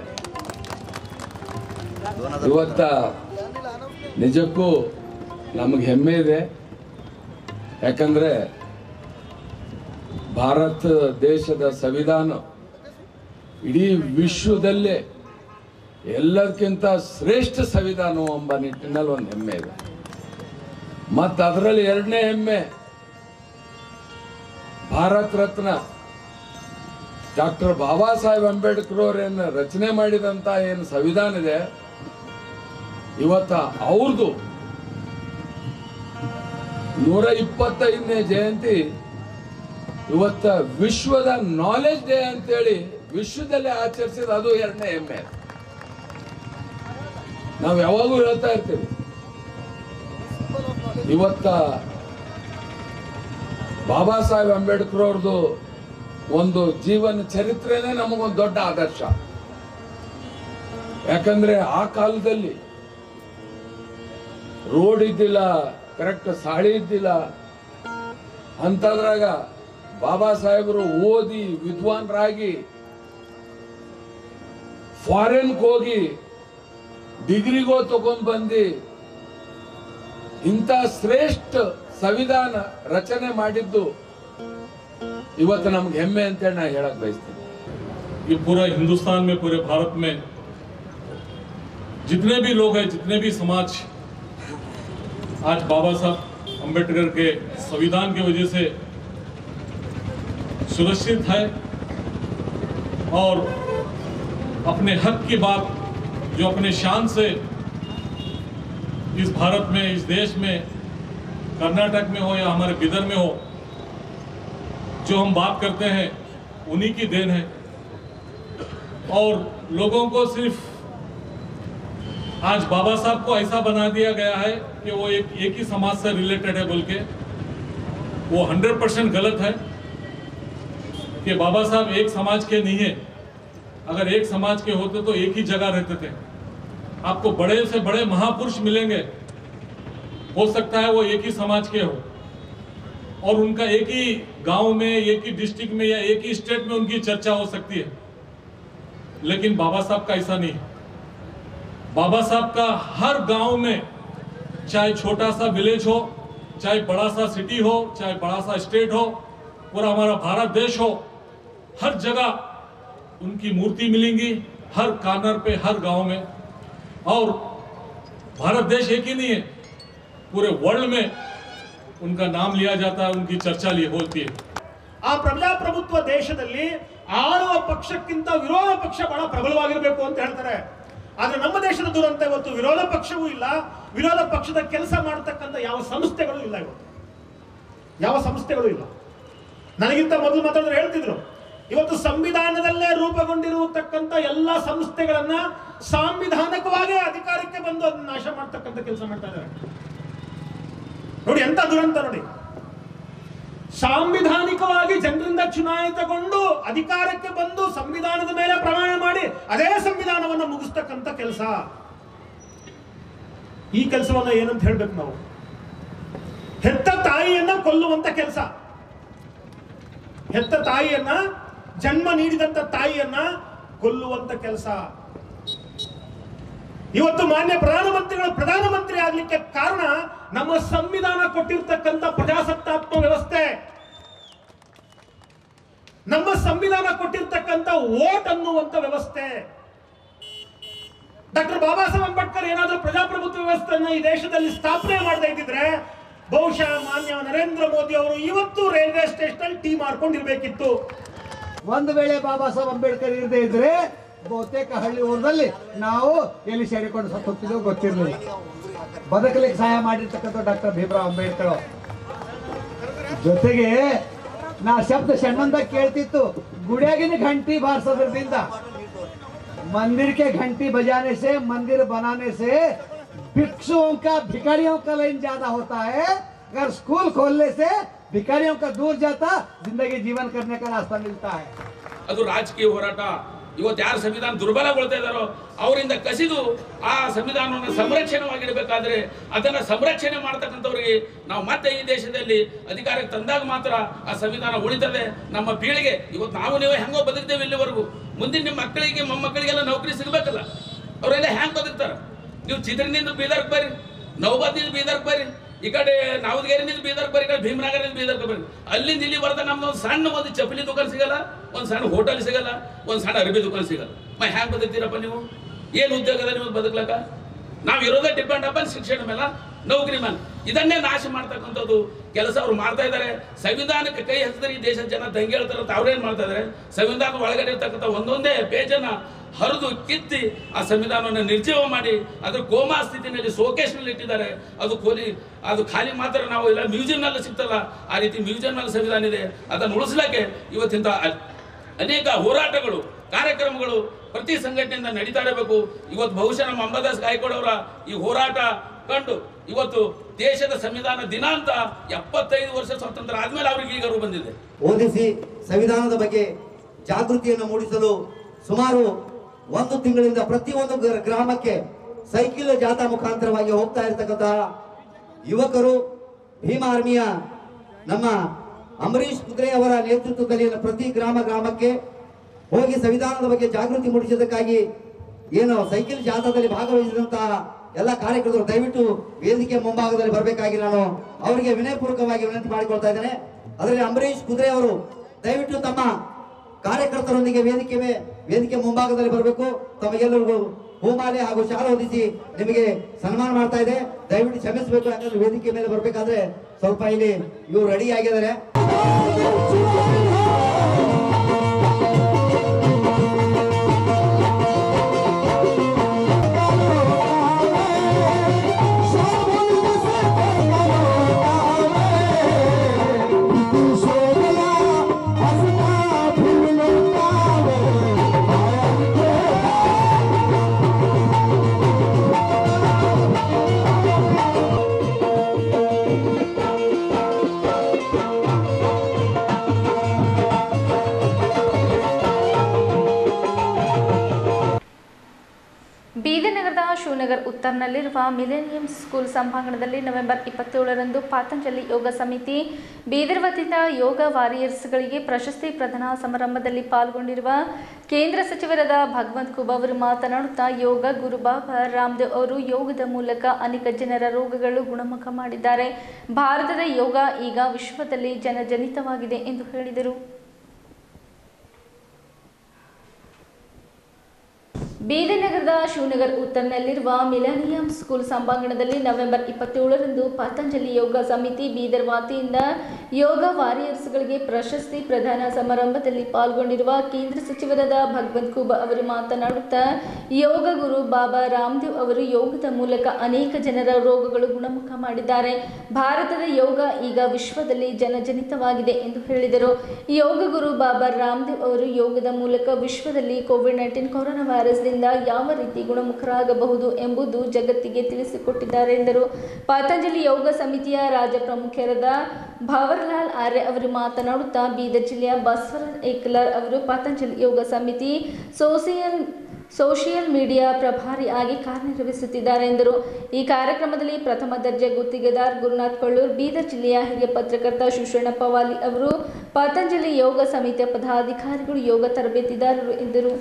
ಇವತ್ತ ನಿಜಕ್ಕೂ ನಮಗೆ ಹೆಮ್ಮೆ ಇದೆ ಯಾಕಂದ್ರೆ ಭಾರತ ದೇಶದ ಸಂವಿಧಾನ ಇಡೀ ವಿಶ್ವದಲ್ಲೇ ಎಲ್ಲದಕ್ಕಿಂತ ಶ್ರೇಷ್ಠ ಸಂವಿಧಾನ ಎಂಬ ನಿಟ್ಟಿನಲ್ಲಿ ಒಂದು ಹೆಮ್ಮೆ ಇದೆ ಮತ್ತು ಅದರಲ್ಲಿ ಎರಡನೇ ಹೆಮ್ಮೆ ಭಾರತ ರತ್ನ ಡಾಕ್ಟರ್ ಬಾಬಾ ಸಾಹೇಬ್ ಅಂಬೇಡ್ಕರ್ ಅವರೇನು ರಚನೆ ಮಾಡಿದಂತ ಏನು ಸಂವಿಧಾನ ಇದೆ ಇವತ್ತ ಅವ್ರದ್ದು ನೂರ ಇಪ್ಪತ್ತೈದನೇ ಜಯಂತಿ ಇವತ್ತ ವಿಶ್ವದ ನಾಲೆಜ್ ಡೇ ಅಂತೇಳಿ ವಿಶ್ವದಲ್ಲಿ ಆಚರಿಸಿದ ಅದು ಎರಡನೇ ಹೆಮ್ಮೆ ನಾವು ಯಾವಾಗೂ ಹೇಳ್ತಾ ಇರ್ತೀವಿ ಇವತ್ತ ಬಾಬಾ ಸಾಹೇಬ್ ಅಂಬೇಡ್ಕರ್ ಅವ್ರದ್ದು ಒಂದು ಜೀವನ ಚರಿತ್ರೆನೇ ನಮಗೊಂದು ದೊಡ್ಡ ಆದರ್ಶ ಯಾಕಂದ್ರೆ ಆ ಕಾಲದಲ್ಲಿ ರೋಡ್ ಇದ್ದಿಲ್ಲ ಕರೆಕ್ಟ್ ಸಾಳಿ ಇದ್ದಿಲ್ಲ ಅಂತದ್ರಾಗ ಬಾಬಾ ಸಾಹೇಬರು ಓದಿ ವಿದ್ವಾನ್ರಾಗಿ ಫಾರಿನ್ಗೆ ಹೋಗಿ ಡಿಗ್ರಿಗೋ ತಗೊಂಡ್ ಬಂದು ಇಂಥ ಶ್ರೇಷ್ಠ ಸಂವಿಧಾನ ರಚನೆ ಮಾಡಿದ್ದು ಇವತ್ತು ನಮ್ಗೆ ಹೆಮ್ಮೆ ಅಂತೇಳಿ ನಾ ಹೇಳಕ್ ಬಯಸ್ತೀನಿ ये पूरा हिंदुस्तान में पूरे भारत में जितने भी लोग हैं जितने भी समाज आज बाबा साहब अंबेडकर के संविधान की वजह से सुरक्षित है और अपने हक की बात जो अपने शान से इस भारत में इस देश में कर्नाटक में हो या हमारे बिदर में हो जो हम बात करते हैं उन्हीं की देन है और लोगों को सिर्फ आज बाबा साहब को ऐसा बना दिया गया है कि वो एक एक ही समाज से रिलेटेड है बोल के वो हंड्रेड परसेंट गलत है कि बाबा साहब एक समाज के नहीं है अगर एक समाज के होते तो एक ही जगह रहते थे आपको बड़े से बड़े महापुरुष मिलेंगे हो सकता है वो एक ही समाज के हो और उनका एक ही गांव में एक ही डिस्ट्रिक्ट में या एक ही स्टेट में उनकी चर्चा हो सकती है लेकिन बाबा साहब का ऐसा नहीं है बाबा साहब का हर गांव में चाहे छोटा सा विलेज हो चाहे बड़ा सा सिटी हो चाहे बड़ा सा स्टेट हो पूरा हमारा भारत देश हो हर जगह उनकी मूर्ति मिलेंगी हर कार्नर पे हर गांव में और भारत देश एक ही नहीं है पूरे वर्ल्ड में उनका नाम लिया जाता है उनकी चर्चा ली होती है ಆ ಪ್ರಜಾಪ್ರಭುತ್ವ ದೇಶದಲ್ಲಿ ಆಳುವ ಪಕ್ಷಕ್ಕಿಂತ ವಿರೋಧ ಪಕ್ಷ ಬಹಳ ಪ್ರಬಲವಾಗಿರಬೇಕು ಅಂತ ಹೇಳ್ತಾರೆ ಆದ್ರೆ ನಮ್ಮ ದೇಶದ ದುರಂತ ಇವತ್ತು ವಿರೋಧ ಪಕ್ಷವೂ ಇಲ್ಲ ವಿರೋಧ ಪಕ್ಷದ ಕೆಲಸ ಮಾಡತಕ್ಕಂಥ ಯಾವ ಸಂಸ್ಥೆಗಳು ಇಲ್ಲ ಇವತ್ತು ಯಾವ ಸಂಸ್ಥೆಗಳು ಇಲ್ಲ ನನಗಿಂತ ಮೊದಲು ಮಾತಾಡಿದ್ರೆ ಹೇಳ್ತಿದ್ರು ಇವತ್ತು ಸಂವಿಧಾನದಲ್ಲೇ ರೂಪುಗೊಂಡಿರತಕ್ಕಂಥ ಎಲ್ಲ ಸಂಸ್ಥೆಗಳನ್ನ ಸಾಂವಿಧಾನಿಕವಾಗಿ ಅಧಿಕಾರಕ್ಕೆ ಬಂದು ಅದನ್ನ ನಾಶ ಮಾಡ್ತಕ್ಕಂಥ ಕೆಲಸ ಮಾಡ್ತಾ ಇದ್ದಾರೆ ನೋಡಿ ಎಂತ ದುರಂತ ನೋಡಿ ಸಾಂವಿಧಾನಿಕವಾಗಿ ಜನರಿಂದ ಚುನಾಯಿತಗೊಂಡು ಅಧಿಕಾರಕ್ಕೆ ಬಂದು ಸಂವಿಧಾನದ ಮೇಲೆ ಪ್ರಮಾಣ ಮಾಡಿ ಅದೇ ಸಂವಿಧಾನವನ್ನ ಮುಗಿಸ್ತಕ್ಕಂಥ ಕೆಲಸ ಈ ಕೆಲಸವನ್ನ ಏನಂತ ಹೇಳ್ಬೇಕು ನಾವು ಹೆತ್ತ ತಾಯಿಯನ್ನ ಕೊಲ್ಲುವಂತ ಕೆಲಸ ಹೆತ್ತ ತಾಯಿಯನ್ನ ಜನ್ಮ ನೀಡಿದಂತ ತಾಯಿಯನ್ನ ಕೊಲ್ಲುವಂತ ಕೆಲಸ ಇವತ್ತು ಮಾನ್ಯ ಪ್ರಧಾನಮಂತ್ರಿಗಳು ಪ್ರಧಾನಮಂತ್ರಿ ಆಗ್ಲಿಕ್ಕೆ ಕಾರಣ ನಮ್ಮ ಸಂವಿಧಾನ ಕೊಟ್ಟಿರ್ತಕ್ಕಂಥ ಪ್ರಜಾಸತ್ತಾತ್ಮಕ ವ್ಯವಸ್ಥೆ ನಮ್ಮ ಸಂವಿಧಾನ ಕೊಟ್ಟಿರ್ತಕ್ಕಂಥ ವೋಟ್ ಅನ್ನುವಂತ ವ್ಯವಸ್ಥೆ ಡಾಕ್ಟರ್ ಬಾಬಾ ಸಾಹೇಬ್ ಅಂಬೇಡ್ಕರ್ ಏನಾದ್ರೂ ಪ್ರಜಾಪ್ರಭುತ್ವ ವ್ಯವಸ್ಥೆಯನ್ನ ಈ ದೇಶದಲ್ಲಿ ಸ್ಥಾಪನೆ ಮಾಡದೇ ಇದ್ದಿದ್ರೆ ಬಹುಶಃ ಮಾನ್ಯ ನರೇಂದ್ರ ಮೋದಿ ಅವರು ಇವತ್ತು ರೈಲ್ವೆ ಸ್ಟೇಷನ್ ಅಲ್ಲಿ ಟೀ ಮಾಡ್ಕೊಂಡಿರ್ಬೇಕಿತ್ತು ಒಂದು ವೇಳೆ ಬಾಬಾ ಸಾಹೇಬ್ ಅಂಬೇಡ್ಕರ್ ಇರದೇ ಇದ್ರೆ ಬಹುತೇಕ ಹಳ್ಳಿ ಊರದಲ್ಲಿ ನಾವು ಎಲ್ಲಿ ಸೇರಿಕೊಂಡು ಸತ್ತು ಹೋಗ್ತಿದ್ವು ಗೊತ್ತಿರಲಿಲ್ಲ ಬದುಕಲಿಕ್ಕೆ ಸಹಾಯ ಮಾಡಿರ್ತಕ್ಕಂಥ ಡಾಕ್ಟರ್ ಭೀಮರಾವ್ ಅಂಬೇಡ್ಕರ್ ಅವ್ರು. ಜೊತೆಗೆ ನಾ ಶಬ್ದ ಸಣ್ಣಂದಾಗ ಕೇಳ್ತಿತ್ತು ಗುಡಿಯಾಗಿನ घंटी ಬಾರಿಸೋದ್ರದಿಂದ मंदिर के घंटी बजाने से मंदिर बनाने से भिक्षुओं का भिखारियों का लाइन ज्यादा होता है अगर स्कूल खोलने से भिखारियों का दूर जाता जिंदगी जीवन करने का रास्ता मिलता है ಅದು ರಾಜಕೀಯ ಹೋರಾಟ ಇವತ್ತು ಯಾರು ಸಂವಿಧಾನ ದುರ್ಬಲಗೊಳ್ತಾ ಇದ್ದಾರೋ ಅವರಿಂದ ಕಸಿದು ಆ ಸಂವಿಧಾನವನ್ನು ಸಂರಕ್ಷಣವಾಗಿಡಬೇಕಾದ್ರೆ ಅದನ್ನ ಸಂರಕ್ಷಣೆ ಮಾಡ್ತಕ್ಕಂಥವ್ರಿಗೆ ನಾವು ಮತ್ತೆ ಈ ದೇಶದಲ್ಲಿ ಅಧಿಕಾರಕ್ಕೆ ತಂದಾಗ ಮಾತ್ರ ಆ ಸಂವಿಧಾನ ಉಳಿತದೆ ನಮ್ಮ ಪೀಳಿಗೆ ಇವತ್ತು ನಾವು ನೀವು ಹೆಂಗೋ ಬದುಕ್ತೇವೆ ಇಲ್ಲಿವರೆಗೂ ಮುಂದಿನ ನಿಮ್ಮ ಮಕ್ಕಳಿಗೆ ಮೊಮ್ಮಕ್ಕಳಿಗೆಲ್ಲ ನೌಕರಿ ಸಿಗಬೇಕಲ್ಲ ಅವರೆಲ್ಲ ಹೆಂಗ್ ಬದುಕ್ತಾರ ನೀವು ಚಿತ್ರನಿಂದ ಬೀದರ್ಗೆ ಬರ್ರಿ ನವಬಾದ್ನಿಂದ ಬೀದರ್ಗೆ ಬರ್ರಿ ಈ ಕಡೆ ನಾವದಗೇರಿನಿಂದ ಬೀದರ್ಗೆ ಬರ್ರಿ ಈ ಕಡೆ ಭೀಮನಗರದಿಂದ ಬೀದರ್ಗೆ ಬರ್ರಿ ಅಲ್ಲಿಂದ ಇಲ್ಲಿ ಬರ್ದ ನಮ್ದು ಒಂದು ಸಣ್ಣ ಒಂದು ಚಪ್ಪಲಿ ದುಕಾನ್ ಸಿಗಲ್ಲ ಒಂದು ಸಣ್ಣ ಹೋಟೆಲ್ ಸಿಗಲ್ಲ ಒಂದು ಸಣ್ಣ ಅರಬಿ ದುಕಾನ್ ಸಿಗಲ್ಲ ಮ ಹ್ಯಾಂಗ್ ಬದುಕ್ತೀರಪ್ಪ ನೀವು ಏನು ಉದ್ಯೋಗದ ನಿಮಗೆ ಬದುಕ್ಲಕ್ಕ ನಾವು ಇರೋದೇ ಡಿಪೆಂಡ್ ಅಪ್ಪ ಶಿಕ್ಷಣ ಮೇಲೆ ನೌಕರಿ ಮೇಲೆ ಇದನ್ನೇ ನಾಶ ಮಾಡ್ತಕ್ಕಂಥದ್ದು ಕೆಲಸ ಅವ್ರು ಮಾಡ್ತಾ ಇದ್ದಾರೆ ಸಂವಿಧಾನಕ್ಕೆ ಕೈ ಹಚ್ಚಿದ್ರೆ ಈ ದೇಶದ ಜನ ದಂಗೆ ಹೇಳ್ತಾರೆ ಅಂತ ಅವ್ರೇನ್ ಮಾಡ್ತಾ ಇದ್ದಾರೆ ಸಂವಿಧಾನದ ಒಳಗಡೆ ಇರ್ತಕ್ಕಂಥ ಒಂದೊಂದೇ ಪೇಜನ್ನ ಹರಿದು ಕಿತ್ತಿ ಆ ಸಂವಿಧಾನವನ್ನು ನಿರ್ಜೀವ ಮಾಡಿ ಅದ್ರ ಕೋಮಾ ಸ್ಥಿತಿನಲ್ಲಿ ಶೋಕೇಶ್ನಲ್ಲಿ ಇಟ್ಟಿದ್ದಾರೆ ಅದು ಖೋಲಿ ಅದು ಖಾಲಿ ಮಾತ್ರ ನಾವು ಇಲ್ಲ ಮ್ಯೂಸಿಯಂನಲ್ಲಿ ಸಿಗ್ತಲ್ಲ ಆ ರೀತಿ ಮ್ಯೂಸಿಯಂನಲ್ಲಿ ಸಂವಿಧಾನ ಇದೆ ಅದನ್ನು ಉಳಿಸ್ಲಿಕ್ಕೆ ಇವತ್ತಿಂದ ಅ- ಅನೇಕ ಹೋರಾಟಗಳು ಕಾರ್ಯಕ್ರಮಗಳು ಪ್ರತಿ ಸಂಘಟನೆಯಿಂದ ನಡೀತಾ ಇರಬೇಕು ಇವತ್ತು ಬಹುಶಃ ನಮ್ಮ ಅಂಬಾದಾಸ್ ಗಾಯಕವಾಡ್ ಅವರ ಈ ಹೋರಾಟ ಕಂಡು ಇವತ್ತು ದೇಶದ ಸಂವಿಧಾನ ದಿನ ಅಂತ ಎಪ್ಪತ್ತೈದು ವರ್ಷ ಸ್ವಾತಂತ್ರ್ಯ ಆದ್ಮೇಲೆ ಅವ್ರಿಗೆ ಈಗ ಅರಿವು ಬಂದಿದೆ ಓದಿಸಿ ಸಂವಿಧಾನದ ಬಗ್ಗೆ ಜಾಗೃತಿಯನ್ನು ಮೂಡಿಸಲು ಸುಮಾರು ಒಂದು ತಿಂಗಳಿಂದ ಪ್ರತಿಯೊಂದು ಗ್ರ- ಗ್ರಾಮಕ್ಕೆ ಸೈಕಲ್ ಜಾಥಾ ಮುಖಾಂತರವಾಗಿ ಹೋಗ್ತಾ ಇರತಕ್ಕಂತಹ ಯುವಕರು ಭೀಮ ಆರ್ಮಿಯ ನಮ್ಮ ಅಂಬರೀಶ್ ಕುದುರೆ ಅವರ ನೇತೃತ್ವದಲ್ಲಿ ಪ್ರತಿ ಗ್ರಾಮ ಗ್ರಾಮಕ್ಕೆ ಹೋಗಿ ಸಂವಿಧಾನದ ಬಗ್ಗೆ ಜಾಗೃತಿ ಮೂಡಿಸೋದಕ್ಕಾಗಿ ಏನು ಸೈಕಲ್ ಜಾಥಾದಲ್ಲಿ ಭಾಗವಹಿಸಿದಂತಹ ಎಲ್ಲ ಕಾರ್ಯಕರ್ತರು ದಯವಿಟ್ಟು ವೇದಿಕೆ ಮುಂಭಾಗದಲ್ಲಿ ಬರಬೇಕಾಗಿ ನಾನು ಅವರಿಗೆ ವಿನಯಪೂರ್ವಕವಾಗಿ ವಿನಂತಿ ಮಾಡಿಕೊಳ್ತಾ ಇದ್ದೇನೆ ಅದರಲ್ಲಿ ಅಂಬರೀಶ್ ಕುದುರೆ ಅವರು ದಯವಿಟ್ಟು ತಮ್ಮ ಕಾರ್ಯಕರ್ತರೊಂದಿಗೆ ವೇದಿಕೆ ಮೇ- ವೇದಿಕೆ ಮುಂಭಾಗದಲ್ಲಿ ಬರಬೇಕು ತಮಗೆಲ್ಲರಿಗೂ ಹೂಮಾಲೆ ಹಾಗೂ ಶಾಲೆ ಹೊದಿಸಿ ನಿಮಗೆ ಸನ್ಮಾನ ಮಾಡ್ತಾ ಇದೆ ದಯವಿಟ್ಟು ಕ್ಷಮಿಸಬೇಕು ಯಾಕಂದ್ರೆ ವೇದಿಕೆ ಮೇಲೆ ಬರಬೇಕಾದ್ರೆ ಸ್ವಲ್ಪ ಇಲ್ಲಿ ಇವರು ರೆಡಿ ಆಗಿದ್ದಾರೆ ಬೀದರ್ ನಗರದ ಶಿವನಗರ್ ಉತ್ತರ್ನಲ್ಲಿರುವ ಮಿಲೇನಿಯಂ ಸ್ಕೂಲ್ ಸಭಾಂಗಣದಲ್ಲಿ ನವೆಂಬರ್ ಇಪ್ಪತ್ತೇಳರಂದು ಪಾತಂಜಲಿ ಯೋಗ ಸಮಿತಿ ಬೀದರ್ ವತಿಯಿಂದ ಯೋಗ ವಾರಿಯರ್ಸ್ಗಳಿಗೆ ಪ್ರಶಸ್ತಿ ಪ್ರದಾನ ಸಮಾರಂಭದಲ್ಲಿ ಪಾಲ್ಗೊಂಡಿರುವ ಕೇಂದ್ರ ಸಚಿವರಾದ ಭಗವಂತ್ ಖೂಬ್ ಅವರು ಮಾತನಾಡುತ್ತಾ ಯೋಗ ಗುರು ಬಾಬಾ ರಾಮದೇವ್ ಅವರು ಯೋಗದ ಮೂಲಕ ಅನೇಕ ಜನರ ರೋಗಗಳು ಗುಣಮುಖ ಮಾಡಿದ್ದಾರೆ ಭಾರತದ ಯೋಗ ಈಗ ವಿಶ್ವದಲ್ಲಿ ಜನಜನಿತವಾಗಿದೆ ಎಂದು ಹೇಳಿದರು ಬೀದರ್ ನಗರದ ಶಿವನಗರ್ ಉತ್ತರ್ನಲ್ಲಿರುವ ಮಿಲಾನಿಯಂ ಸ್ಕೂಲ್ ಸಭಾಂಗಣದಲ್ಲಿ ನವೆಂಬರ್ ಇಪ್ಪತ್ತೇಳರಂದು ಪತಂಜಲಿ ಯೋಗ ಸಮಿತಿ ಬೀದರ್ ವತಿಯಿಂದ ಯೋಗ ವಾರಿಯರ್ಸ್ಗಳಿಗೆ ಪ್ರಶಸ್ತಿ ಪ್ರದಾನ ಸಮಾರಂಭದಲ್ಲಿ ಪಾಲ್ಗೊಂಡಿರುವ ಕೇಂದ್ರ ಸಚಿವರಾದ ಭಗವಂತ್ ಖೂಬ್ ಅವರು ಮಾತನಾಡುತ್ತಾ ಯೋಗ ಗುರು ಬಾಬಾ ರಾಮದೇವ್ ಅವರು ಯೋಗದ ಮೂಲಕ ಅನೇಕ ಜನರ ರೋಗಗಳು ಗುಣಮುಖ ಮಾಡಿದ್ದಾರೆ ಭಾರತದ ಯೋಗ ಈಗ ವಿಶ್ವದಲ್ಲಿ ಜನಜನಿತವಾಗಿದೆ ಎಂದು ಹೇಳಿದರು ಯೋಗ ಗುರು ಬಾಬಾ ರಾಮದೇವ್ ಅವರು ಯೋಗದ ಮೂಲಕ ವಿಶ್ವದಲ್ಲಿ ಕೋವಿಡ್ ನೈನ್ಟೀನ್ ಕೊರೋನಾ ವೈರಸ್ನಿಂದ ಯಾವ ರೀತಿ ಗುಣಮುಖರಾಗಬಹುದು ಎಂಬುದು ಜಗತ್ತಿಗೆ ತಿಳಿಸಿಕೊಟ್ಟಿದ್ದಾರೆ ಎಂದರು ಪತಂಜಲಿ ಯೋಗ ಸಮಿತಿಯ ರಾಜ್ಯ ಪ್ರಮುಖರಾದ ಭಾವರ್ಲಾಲ್ ಆರ್ಯ ಅವರು ಮಾತನಾಡುತ್ತಾ ಬೀದರ್ ಜಿಲ್ಲೆಯ ಬಸವರಾಜ್ ಏಕಲರ್ ಅವರು ಪತಂಜಲಿ ಯೋಗ ಸಮಿತಿ ಸೋಸಿಯಲ್ ಸೋಷಿಯಲ್ ಮೀಡಿಯಾ ಪ್ರಭಾರಿಯಾಗಿ ಕಾರ್ಯನಿರ್ವಹಿಸುತ್ತಿದ್ದಾರೆ ಎಂದರು ಈ ಕಾರ್ಯಕ್ರಮದಲ್ಲಿ ಪ್ರಥಮ ದರ್ಜೆ ಗುತ್ತಿಗೆದಾರ್ ಗುರುನಾಥ್ ಕೊಳ್ಳೂರ್ ಬೀದರ್ ಜಿಲ್ಲೆಯ ಹಿರಿಯ ಪತ್ರಕರ್ತ ಶಿವಶರಣಪ್ಪ ವಾಲಿ ಅವರು ಪತಂಜಲಿ ಯೋಗ ಸಮಿತಿಯ ಪದಾಧಿಕಾರಿಗಳು ಯೋಗ ತರಬೇತಿದಾರರು ಎಂದರು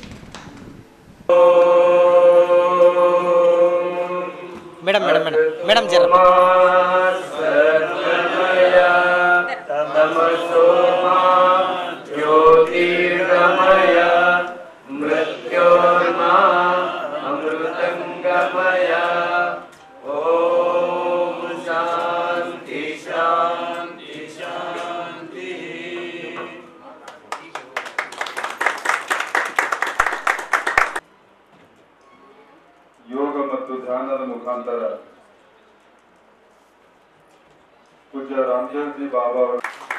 ಮೇಡಮ್ ಮೇಡಮ್ ಮೇಡಮ್ ಮೇಡಮ್ ಜರ ಜ್ಯೋತಿರ್ಗಮಯ ಮೃತ್ಯೋರ್ಮಾ ಅಮೃತಂಗಮಯ ಓಂ ಶಾಂತಿ ಶಾಂತಿ ಶಾಂತಿ ಯೋಗ ಮತ್ತು ಧ್ಯಾನದ ಮುಖಾಂತರ ಪೂಜ್ಯ ರಾಮಚಂದ್ರಜಿ ಬಾಬಾ ಅವರ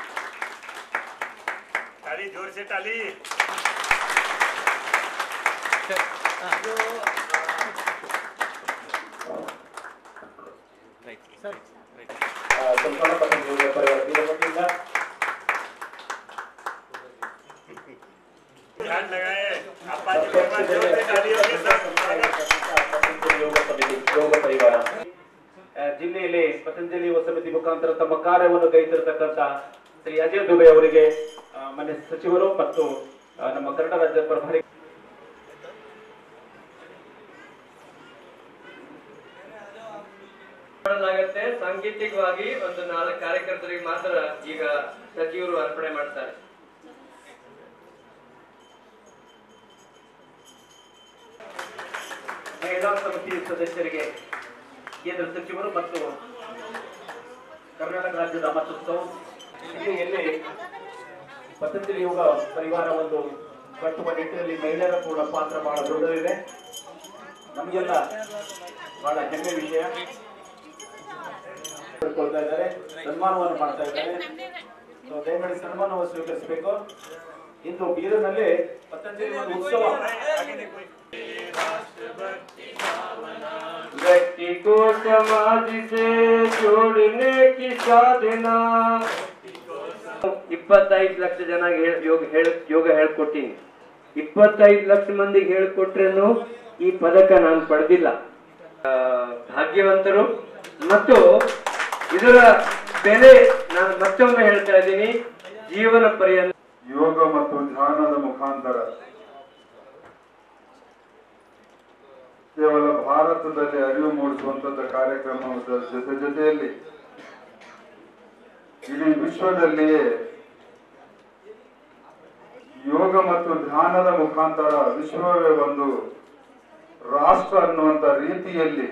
ताली जोर से ताली ಸಂಪೂರ್ಣ ಪತಂಜಲಿ ಪರಿವಾರ ಬೀದರ್ ವತಿಯಿಂದ ಪತಂಜಲಿ ಯೋಗ ಸಮಿತಿ ಯೋಗ ಪರಿವಾರ ಆ, ಜಿಲ್ಲೆಯಲ್ಲಿ ಪತಂಜಲಿ ಯುವ ಸಮಿತಿ ಮುಖಾಂತರ ತಮ್ಮ ಕಾರ್ಯವನ್ನು ಕೈತಿರತಕ್ಕಂತ ಶ್ರೀ ಅಜಯ್ ದುಬೆ ಅವರಿಗೆ ಆ, ಮಾನ್ಯ ಸಚಿವರು ಮತ್ತು ಆ, ನಮ್ಮ ಕನ್ನಡ ರಾಜ್ಯ ಪ್ರಭಾರಿ ಮಾಡಲಾಗತ್ತೆ ಸಾಂಕೇತಿಕವಾಗಿ ಒಂದು ನಾಲ್ಕು ಕಾರ್ಯಕರ್ತರಿಗೆ ಮಾತ್ರ ಈಗ ಸಚಿವರು ಅರ್ಪಣೆ ಮಾಡ್ತಾರೆ ಮಹಿಳಾ ಸಮಿತಿ ಸದಸ್ಯರಿಗೆ ಕೇಂದ್ರ ಸಚಿವರು ಮತ್ತು ಕರ್ನಾಟಕ ರಾಜ್ಯದ ಮತ್ತು ಸೌತ್ ಜಿಲ್ಲೆಯಲ್ಲಿ ಪತಂಜಲಿ ಯೋಗ ಪರಿವಾರ ಒಂದು ಕಟ್ಟುವ ನಿಟ್ಟಿನಲ್ಲಿ ಮಹಿಳೆಯರ ಕೂಡ ಪಾತ್ರ ಬಹಳ ದೊಡ್ಡದಿದೆ ನಮಗೆಲ್ಲ ಬಹಳ ಹೆಮ್ಮೆ ವಿಷಯ ಕೊಡ್ತಾ ಇದ್ದಾರೆ ಸನ್ಮಾನವನ್ನು ಮಾಡ್ತಾ ಇದ್ದಾರೆ So, ದಯಮಾಡಿ ಸನ್ಮಾನವನ್ನು ಸ್ವೀಕರಿಸಬೇಕು ಇಂದು ಬೀದರ್ನಲ್ಲಿ ಪತಂಜಲಿ ಒಂದು ಉತ್ಸವ व्यक्ति को समाज से जोड़ने की साधना ಇಪ್ಪತ್ತೈದು ಲಕ್ಷ ಜನ ಯೋಗ ಹೇಳ ಯೋಗ ಹೇಳ್ಕೊಟ್ಟಿನಿ ಇಪ್ಪತ್ತೈದು ಲಕ್ಷ ಮಂದಿಗೆ ಹೇಳ್ಕೊಟ್ರೇನು ಈ ಪದಕ ನಾನು ಪಡೆದಿಲ್ಲ ಆ, ಭಾಗ್ಯವಂತರು ಮತ್ತು ಇದರ ಬೆಲೆ ನಾನು ಮತ್ತೊಮ್ಮೆ ಹೇಳ್ತಾ ಇದ್ದೀನಿ ಜೀವನ ಪರ್ಯಂತ ಯೋಗ ಮತ್ತು ಧ್ಯಾನದ ಮುಖಾಂತರ ಕೇವಲ ಭಾರತದಲ್ಲಿ ಅರಿವು ಮೂಡಿಸುವಂತದ್ದು ಕಾರ್ಯಕ್ರಮದ ಜೊತೆ ಜೊತೆಯಲ್ಲಿ ಇಡೀ ವಿಶ್ವದಲ್ಲಿಯೇ ಯೋಗ ಮತ್ತು ಧ್ಯಾನದ ಮುಖಾಂತರ ವಿಶ್ವವೇ ಒಂದು ರಾಷ್ಟ್ರ ಅನ್ನುವಂತ ರೀತಿಯಲ್ಲಿ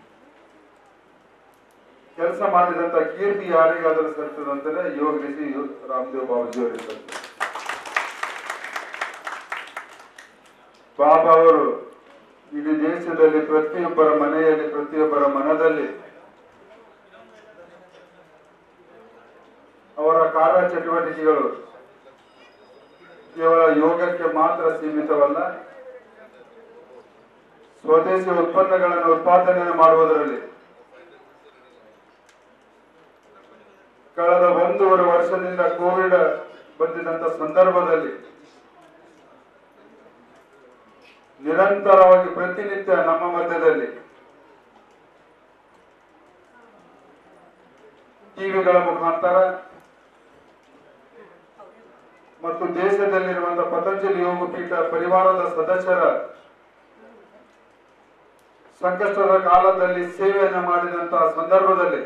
ಕೆಲಸ ಮಾಡಿದಂತ ಕೀರ್ತಿ ಯಾರಿಗಾದರೂ ಸಲ್ತದಂತಲೇ ಯೋಗ ಋಷಿ ರಾಮದೇವ್ ಬಾಬಾಜಿ ಅವರಿದ್ದಾರೆ ಬಾಬಾ ಅವರು ಇಡೀ ದೇಶದಲ್ಲಿ ಪ್ರತಿಯೊಬ್ಬರ ಮನೆಯಲ್ಲಿ ಪ್ರತಿಯೊಬ್ಬರ ಮನದಲ್ಲಿ ಅವರ ಕಾರ್ಯ ಚಟುವಟಿಕೆಗಳು ಕೇವಲ ಯೋಗಕ್ಕೆ ಮಾತ್ರ ಸೀಮಿತವಲ್ಲ ಸ್ವದೇಶಿ ಉತ್ಪನ್ನಗಳನ್ನು ಉತ್ಪಾದನೆ ಮಾಡುವುದರಲ್ಲಿ ಕಳೆದ ಒಂದೂವರೆ ವರ್ಷದಿಂದ ಕೋವಿಡ್ ಬಂದಿದಂತ ಸಂದರ್ಭದಲ್ಲಿ ನಿರಂತರವಾಗಿ ಪ್ರತಿನಿತ್ಯ ನಮ್ಮ ಮಧ್ಯದಲ್ಲಿ ಟಿವಿಗಳ ಮುಖಾಂತರ ಮತ್ತು ದೇಶದಲ್ಲಿರುವಂತಹ ಪತಂಜಲಿ ಯೋಗ ಪೀಠ ಪರಿವಾರದ ಸದಸ್ಯರ ಸಂಕಷ್ಟದ ಕಾಲದಲ್ಲಿ ಸೇವೆಯನ್ನು ಮಾಡಿದಂತಹ ಸಂದರ್ಭದಲ್ಲಿ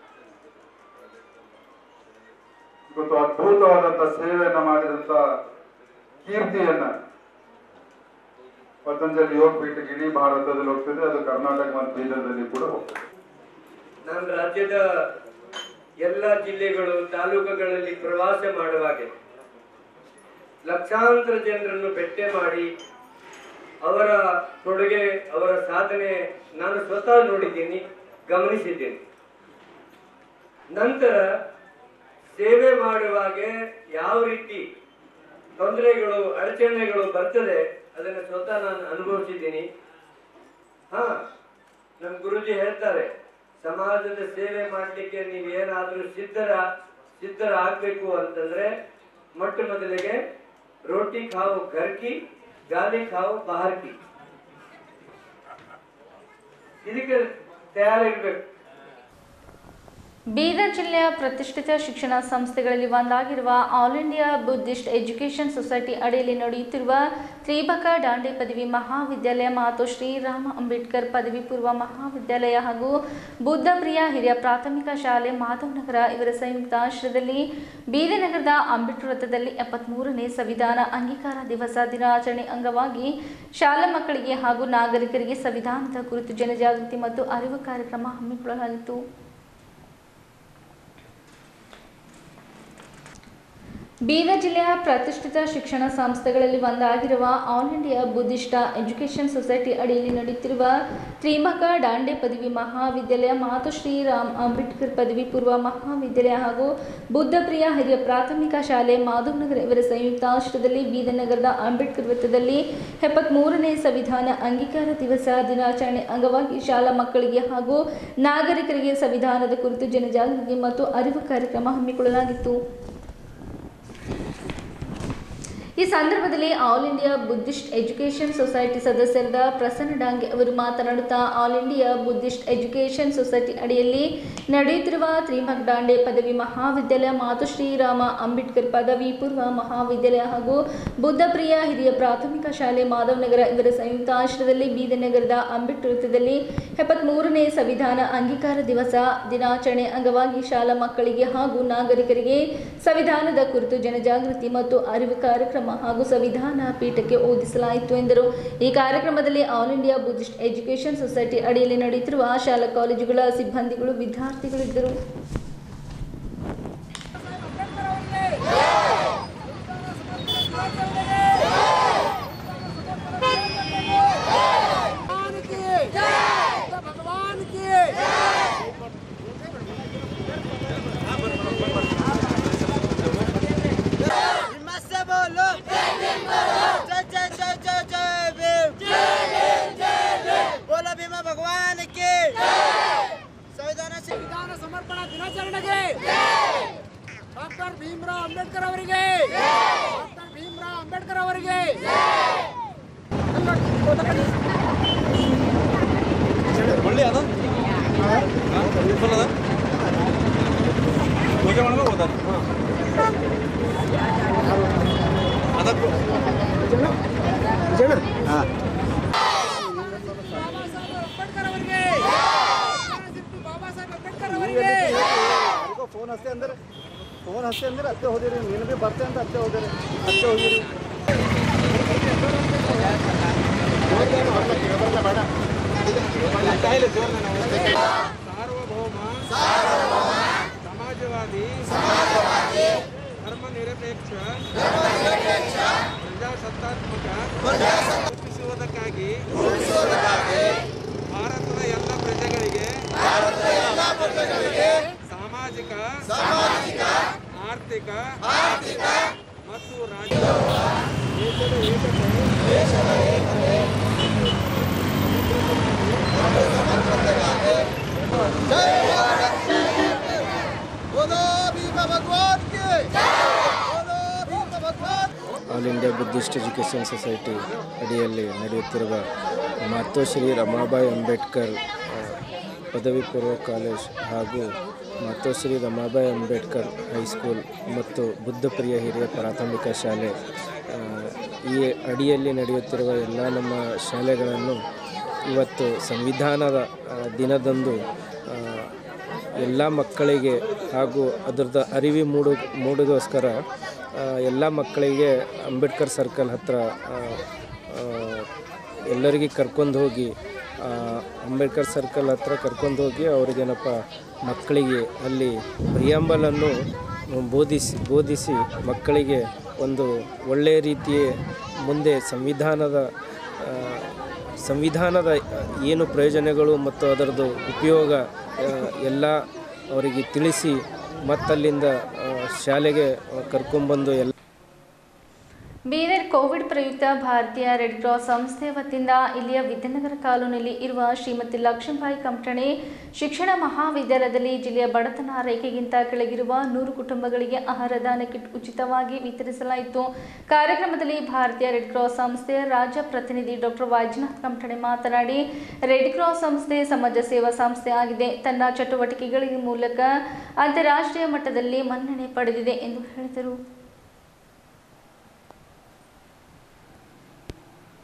ಇವತ್ತು ಅದ್ಭುತವಾದಂತಹ ಸೇವೆಯನ್ನ ಮಾಡಿದಂತ ಕೀರ್ತಿಯನ್ನ ಪತಂಜಲಿ ಯೋಗ ಪೀಠಕ್ಕೆ ಇಡೀ ಭಾರತದಲ್ಲಿ ಹೋಗ್ತದೆ ಅದು ಕರ್ನಾಟಕ ಮತ್ತು ಬೀದರ್ದಲ್ಲಿ ಕೂಡ ಹೋಗ್ತದೆ ನಮ್ಮ ರಾಜ್ಯದ ಎಲ್ಲ ಜಿಲ್ಲೆಗಳು ತಾಲೂಕುಗಳಲ್ಲಿ ಪ್ರವಾಸ ಮಾಡುವಾಗೆ ಲಕ್ಷಾಂತರ ಜನರನ್ನು ಭೇಟಿ ಮಾಡಿ ಅವರ ಕೊಡುಗೆ ಅವರ ಸಾಧನೆ ನಾನು ಸ್ವತಃ ನೋಡಿದ್ದೀನಿ ಗಮನಿಸಿದ್ದೀನಿ ನಂತರ ಸೇವೆ ಮಾಡುವಾಗೆ ಯಾವ ರೀತಿ ತೊಂದರೆಗಳು ಅಡಚಣೆಗಳು ಬರ್ತದೆ ಅದನ್ನು ಸ್ವತಃ ನಾನು ಅನುಭವಿಸಿದ್ದೀನಿ ಹಾ ನಮ್ಮ ಗುರುಜಿ ಹೇಳ್ತಾರೆ ಸಮಾಜದ ಸೇವೆ ಮಾಡಲಿಕ್ಕೆ ನೀವೇನಾದ್ರೂ ಸಿದ್ಧರ ಸಿದ್ಧರಾಗಬೇಕು ಅಂತಂದ್ರೆ ಮೊಟ್ಟ ಮೊದಲಿಗೆ ರೋಟಿ ಖಾವು ಘರ್ಕಿ ಗಾಲಿ ಖಾವು ಬಾಹರ್ಕಿ ಇದಕ್ಕೆ ತಯಾರಿರ್ಬೇಕು ಬೀದರ್ ಜಿಲ್ಲೆಯ ಪ್ರತಿಷ್ಠಿತ ಶಿಕ್ಷಣ ಸಂಸ್ಥೆಗಳಲ್ಲಿ ಒಂದಾಗಿರುವ all India Buddhist education society ಅಡಿಯಲ್ಲಿ ನಡೆಯುತ್ತಿರುವ ತ್ರಿಭಕ ದಾಂಡೆ ಪದವಿ ಮಹಾವಿದ್ಯಾಲಯ ಮತ್ತು ಶ್ರೀರಾಮ ಅಂಬೇಡ್ಕರ್ ಪದವಿ ಪೂರ್ವ ಮಹಾವಿದ್ಯಾಲಯ ಹಾಗೂ ಬುದ್ಧಪ್ರಿಯ ಹಿರಿಯ ಪ್ರಾಥಮಿಕ ಶಾಲೆ ಮಾಧವನಗರ ಇವರ ಸಂಯುಕ್ತ ಆಶ್ರಯದಲ್ಲಿ ಬೀದರ್ ನಗರದ ಅಂಬೇಡ್ಕರ್ ವೃತ್ತದಲ್ಲಿ ಎಪ್ಪತ್ಮೂರನೇ ಸಂವಿಧಾನ ಅಂಗೀಕಾರ ದಿವಸ ದಿನಾಚರಣೆ ಅಂಗವಾಗಿ ಶಾಲಾ ಮಕ್ಕಳಿಗೆ ಹಾಗೂ ನಾಗರಿಕರಿಗೆ ಸಂವಿಧಾನದ ಕುರಿತು ಜನಜಾಗೃತಿ ಮತ್ತು ಅರಿವು ಕಾರ್ಯಕ್ರಮ ಹಮ್ಮಿಕೊಳ್ಳಲಾಯಿತು ಬೀದರ್ ಜಿಲ್ಲೆಯ ಪ್ರತಿಷ್ಠಿತ ಶಿಕ್ಷಣ ಸಂಸ್ಥೆಗಳಲ್ಲಿ ಒಂದಾಗಿರುವ all India Buddhist education society ಅಡಿಯಲ್ಲಿ ನಡೆಯುತ್ತಿರುವ ತ್ರಿಮಕ ಡಾಂಡೆ ಪದವಿ ಮಹಾವಿದ್ಯಾಲಯ ಮಾತುಶ್ರೀ ರಾಮ್ ಅಂಬೇಡ್ಕರ್ ಪದವಿ ಪೂರ್ವ ಮಹಾವಿದ್ಯಾಲಯ ಹಾಗೂ ಬುದ್ಧಪ್ರಿಯ ಹಿರಿಯ ಪ್ರಾಥಮಿಕ ಶಾಲೆ ಮಾಧವನಗರ ಇವರ ಸಂಯುಕ್ತಾಶ್ರಯದಲ್ಲಿ ಬೀದರ್ ನಗರದ ಅಂಬೇಡ್ಕರ್ ವೃತ್ತದಲ್ಲಿ ಎಪ್ಪತ್ಮೂರನೇ ಸಂವಿಧಾನ ಅಂಗೀಕಾರ ದಿವಸ ದಿನಾಚರಣೆ ಅಂಗವಾಗಿ ಶಾಲಾ ಮಕ್ಕಳಿಗೆ ಹಾಗೂ ನಾಗರಿಕರಿಗೆ ಸಂವಿಧಾನದ ಕುರಿತು ಜನಜಾಗೃತಿ ಮತ್ತು ಅರಿವು ಕಾರ್ಯಕ್ರಮ ಹಮ್ಮಿಕೊಳ್ಳಲಾಗಿತ್ತು ಈ ಸಂದರ್ಭದಲ್ಲಿ all India Buddhist education society ಸದಸ್ಯರಾದ ಪ್ರಸನ್ನ ಡಾಂಗೆ ಅವರು ಮಾತನಾಡುತ್ತಾ all India Buddhist education society ಅಡಿಯಲ್ಲಿ ನಡೆಯುತ್ತಿರುವ ತ್ರಿಮಕ್ ಡಾಂಡೆ ಪದವಿ ಮಹಾವಿದ್ಯಾಲಯ ಮಾತುಶ್ರೀರಾಮ ಅಂಬೇಡ್ಕರ್ ಪದವಿ ಪೂರ್ವ ಮಹಾವಿದ್ಯಾಲಯ ಹಾಗೂ ಬುದ್ಧಪ್ರಿಯ ಹಿರಿಯ ಪ್ರಾಥಮಿಕ ಶಾಲೆ ಮಾಧವನಗರ ಇವರ ಸಂಯುಕ್ತ ಆಶ್ರಯದಲ್ಲಿ ಬೀದರ್ ನಗರದ ಅಂಬೇಡ್ಕರ್ ವೃತ್ತದಲ್ಲಿ ಎಪ್ಪತ್ಮೂರನೇ ಸಂವಿಧಾನ ಅಂಗೀಕಾರ ದಿವಸ ದಿನಾಚರಣೆ ಅಂಗವಾಗಿ ಶಾಲಾ ಮಕ್ಕಳಿಗೆ ಹಾಗೂ ನಾಗರಿಕರಿಗೆ ಸಂವಿಧಾನದ ಕುರಿತು ಜನಜಾಗೃತಿ ಮತ್ತು ಅರಿವು ಕಾರ್ಯಕ್ರಮ ಹಾಗೂ ಸಂವಿಧಾನ ಪೀಠಕ್ಕೆ ಓದಿಸಲಾಯಿತು ಎಂದರು ಈ ಕಾರ್ಯಕ್ರಮದಲ್ಲಿ all India Buddhist education society ಅಡಿಯಲ್ಲಿ ನಡೆಯುತ್ತಿರುವ ಶಾಲಾ ಕಾಲೇಜುಗಳ ಸಿಬ್ಬಂದಿಗಳು ವಿದ್ಯಾರ್ಥಿಗಳು ಇದ್ದರು भगवान की हिम्मत से बोलो जय जय जय जय जय भीम बोलो भीमा भगवान की ಸಂವಿಧಾನ ಸಂವಿಧಾನ ಸಮರ್ಪಣಾ ದಿನಾಚರಣೆಗೆ ಡಾಕ್ಟರ್ ಭೀಮರಾವ್ ಅಂಬೇಡ್ಕರ್ ಅವರಿಗೆ ಡಾಕ್ಟರ್ ಭೀಮರಾವ್ ಅಂಬೇಡ್ಕರ್ ಅವರಿಗೆ ಒಳ್ಳೆ ಅದ ಫುಲ್ ಅದ ಪೂಜೆ ಮಾಡಿದ್ರೆ ಹೋದ ಅದಕ್ಕೂ ಹಾಂ ಫೋನ್ ಹಸ್ತೆ ಅಂದ್ರೆ ಫೋನ್ ಹಸ್ತೆ ಅಂದ್ರೆ ಅತ್ತೆ ಹೋದಿರಿ ನೀನು ಭೀ ಬರ್ತೆ ಅಂತ ಅತ್ತೆ ಹೋದಿರಿ ಅತ್ತೆ ಹೋಗಿರಿ ಸಮಾಜವಾದಿ ಧರ್ಮ ನಿರಪೇಕ್ಷ ಪ್ರಜಾಸತ್ತಾತ್ಮಕ ರೂಪಿಸುವುದಕ್ಕಾಗಿ ಭಾರತದ ಎಲ್ಲ ಪ್ರಜೆಗಳಿಗೆ ಸಾಮಾಜಿಕ ಆರ್ಥಿಕ ಮತ್ತು ರಾಜ್ಯ ದೇಶದ ಏಕತೆ बोलो भीमा भगवान की बोलो भीमा भगवान all India Buddhist education society ಅಡಿಯಲ್ಲಿ ನಡೆಯುತ್ತಿರುವ ಮಾತೋಶ್ರೀ ರಮಾಬಾಯಿ ಅಂಬೇಡ್ಕರ್ ಆ, ಪದವಿ ಪೂರ್ವ ಕಾಲೇಜ್ ಹಾಗೂ ಮಾತೋಶ್ರೀ ರಮಾಬಾಯಿ ಅಂಬೇಡ್ಕರ್ ಹೈಸ್ಕೂಲ್ ಮತ್ತು ಬುದ್ಧಪ್ರಿಯ ಹಿರಿಯ ಪ್ರಾಥಮಿಕ ಶಾಲೆ ಆ, ಈ ಅಡಿಯಲ್ಲಿ ನಡೆಯುತ್ತಿರುವ ಎಲ್ಲ ನಮ್ಮ ಶಾಲೆಗಳನ್ನು ಇವತ್ತು ಸಂವಿಧಾನದ ಆ, ದಿನದಂದು ಆ, ಎಲ್ಲ ಮಕ್ಕಳಿಗೆ ಹಾಗೂ ಅದರದ ಅರಿವಿ ಮೂಡು ಮೂಡಿಗೋಸ್ಕರ ಆ, ಎಲ್ಲ ಮಕ್ಕಳಿಗೆ ಅಂಬೇಡ್ಕರ್ ಸರ್ಕಲ್ ಹತ್ರ ಆ, ಆ, ಎಲ್ಲರಿಗೆ ಕರ್ಕೊಂಡು ಹೋಗಿ ಆ, ಅಂಬೇಡ್ಕರ್ ಸರ್ಕಲ್ ಹತ್ರ ಕರ್ಕೊಂಡು ಹೋಗಿ ಅವ್ರಿಗೇನಪ್ಪ ಮಕ್ಕಳಿಗೆ ಅಲ್ಲಿ ಪ್ರಿಯಾಂಬಲನ್ನು ಬೋಧಿಸಿ ಬೋಧಿಸಿ ಮಕ್ಕಳಿಗೆ ಒಂದು ಒಳ್ಳೆಯ ರೀತಿಯ ಮುಂದೆ ಸಂವಿಧಾನದ ಆ, ಸಂವಿಧಾನದ ಏನು ಪ್ರಯೋಜನಗಳು ಮತ್ತು ಅದರದ್ದು ಉಪಯೋಗ ಆ, ಎಲ್ಲ ಅವರಿಗೆ ತಿಳಿಸಿ ಮತ್ತಲ್ಲಿಂದ ಆ, ಶಾಲೆಗೆ ಕರ್ಕೊಂಬಂದು ಎಲ್ಲ ಬೀದರ್ ಕೋವಿಡ್ ಪ್ರಯುಕ್ತ ಭಾರತೀಯ ರೆಡ್ ಕ್ರಾಸ್ ಸಂಸ್ಥೆ ವತಿಯಿಂದ ಇಲ್ಲಿಯ ವಿದ್ಯಾನಗರ ಕಾಲೋನಿಯಲ್ಲಿ ಇರುವ ಶ್ರೀಮತಿ ಲಕ್ಷ್ಮೀಬಾಯಿ ಕಂಠಣೆ ಶಿಕ್ಷಣ ಮಹಾವಿದ್ಯಾಲಯದಲ್ಲಿ ಜಿಲ್ಲೆಯ ಬಡತನ ರೇಖೆಗಿಂತ ಕೆಳಗಿರುವ ನೂರು ಕುಟುಂಬಗಳಿಗೆ ಆಹಾರ ದಾನ ಕಿಟ್ ಉಚಿತವಾಗಿ ವಿತರಿಸಲಾಯಿತು ಕಾರ್ಯಕ್ರಮದಲ್ಲಿ ಭಾರತೀಯ ರೆಡ್ ಕ್ರಾಸ್ ಸಂಸ್ಥೆಯ ರಾಜ್ಯ ಪ್ರತಿನಿಧಿ ಡಾಕ್ಟರ್ ವೈಜನಾಥ್ ಕಂಠಣೆ ಮಾತನಾಡಿ ರೆಡ್ ಕ್ರಾಸ್ ಸಂಸ್ಥೆ ಸಮಾಜ ಸೇವಾ ಸಂಸ್ಥೆ ಆಗಿದೆ ತನ್ನ ಚಟುವಟಿಕೆಗಳ ಮೂಲಕ ಅಂತಾರಾಷ್ಟ್ರೀಯ ಮಟ್ಟದಲ್ಲಿ ಮನ್ನಣೆ ಪಡೆದಿದೆ ಎಂದು ಹೇಳಿದರು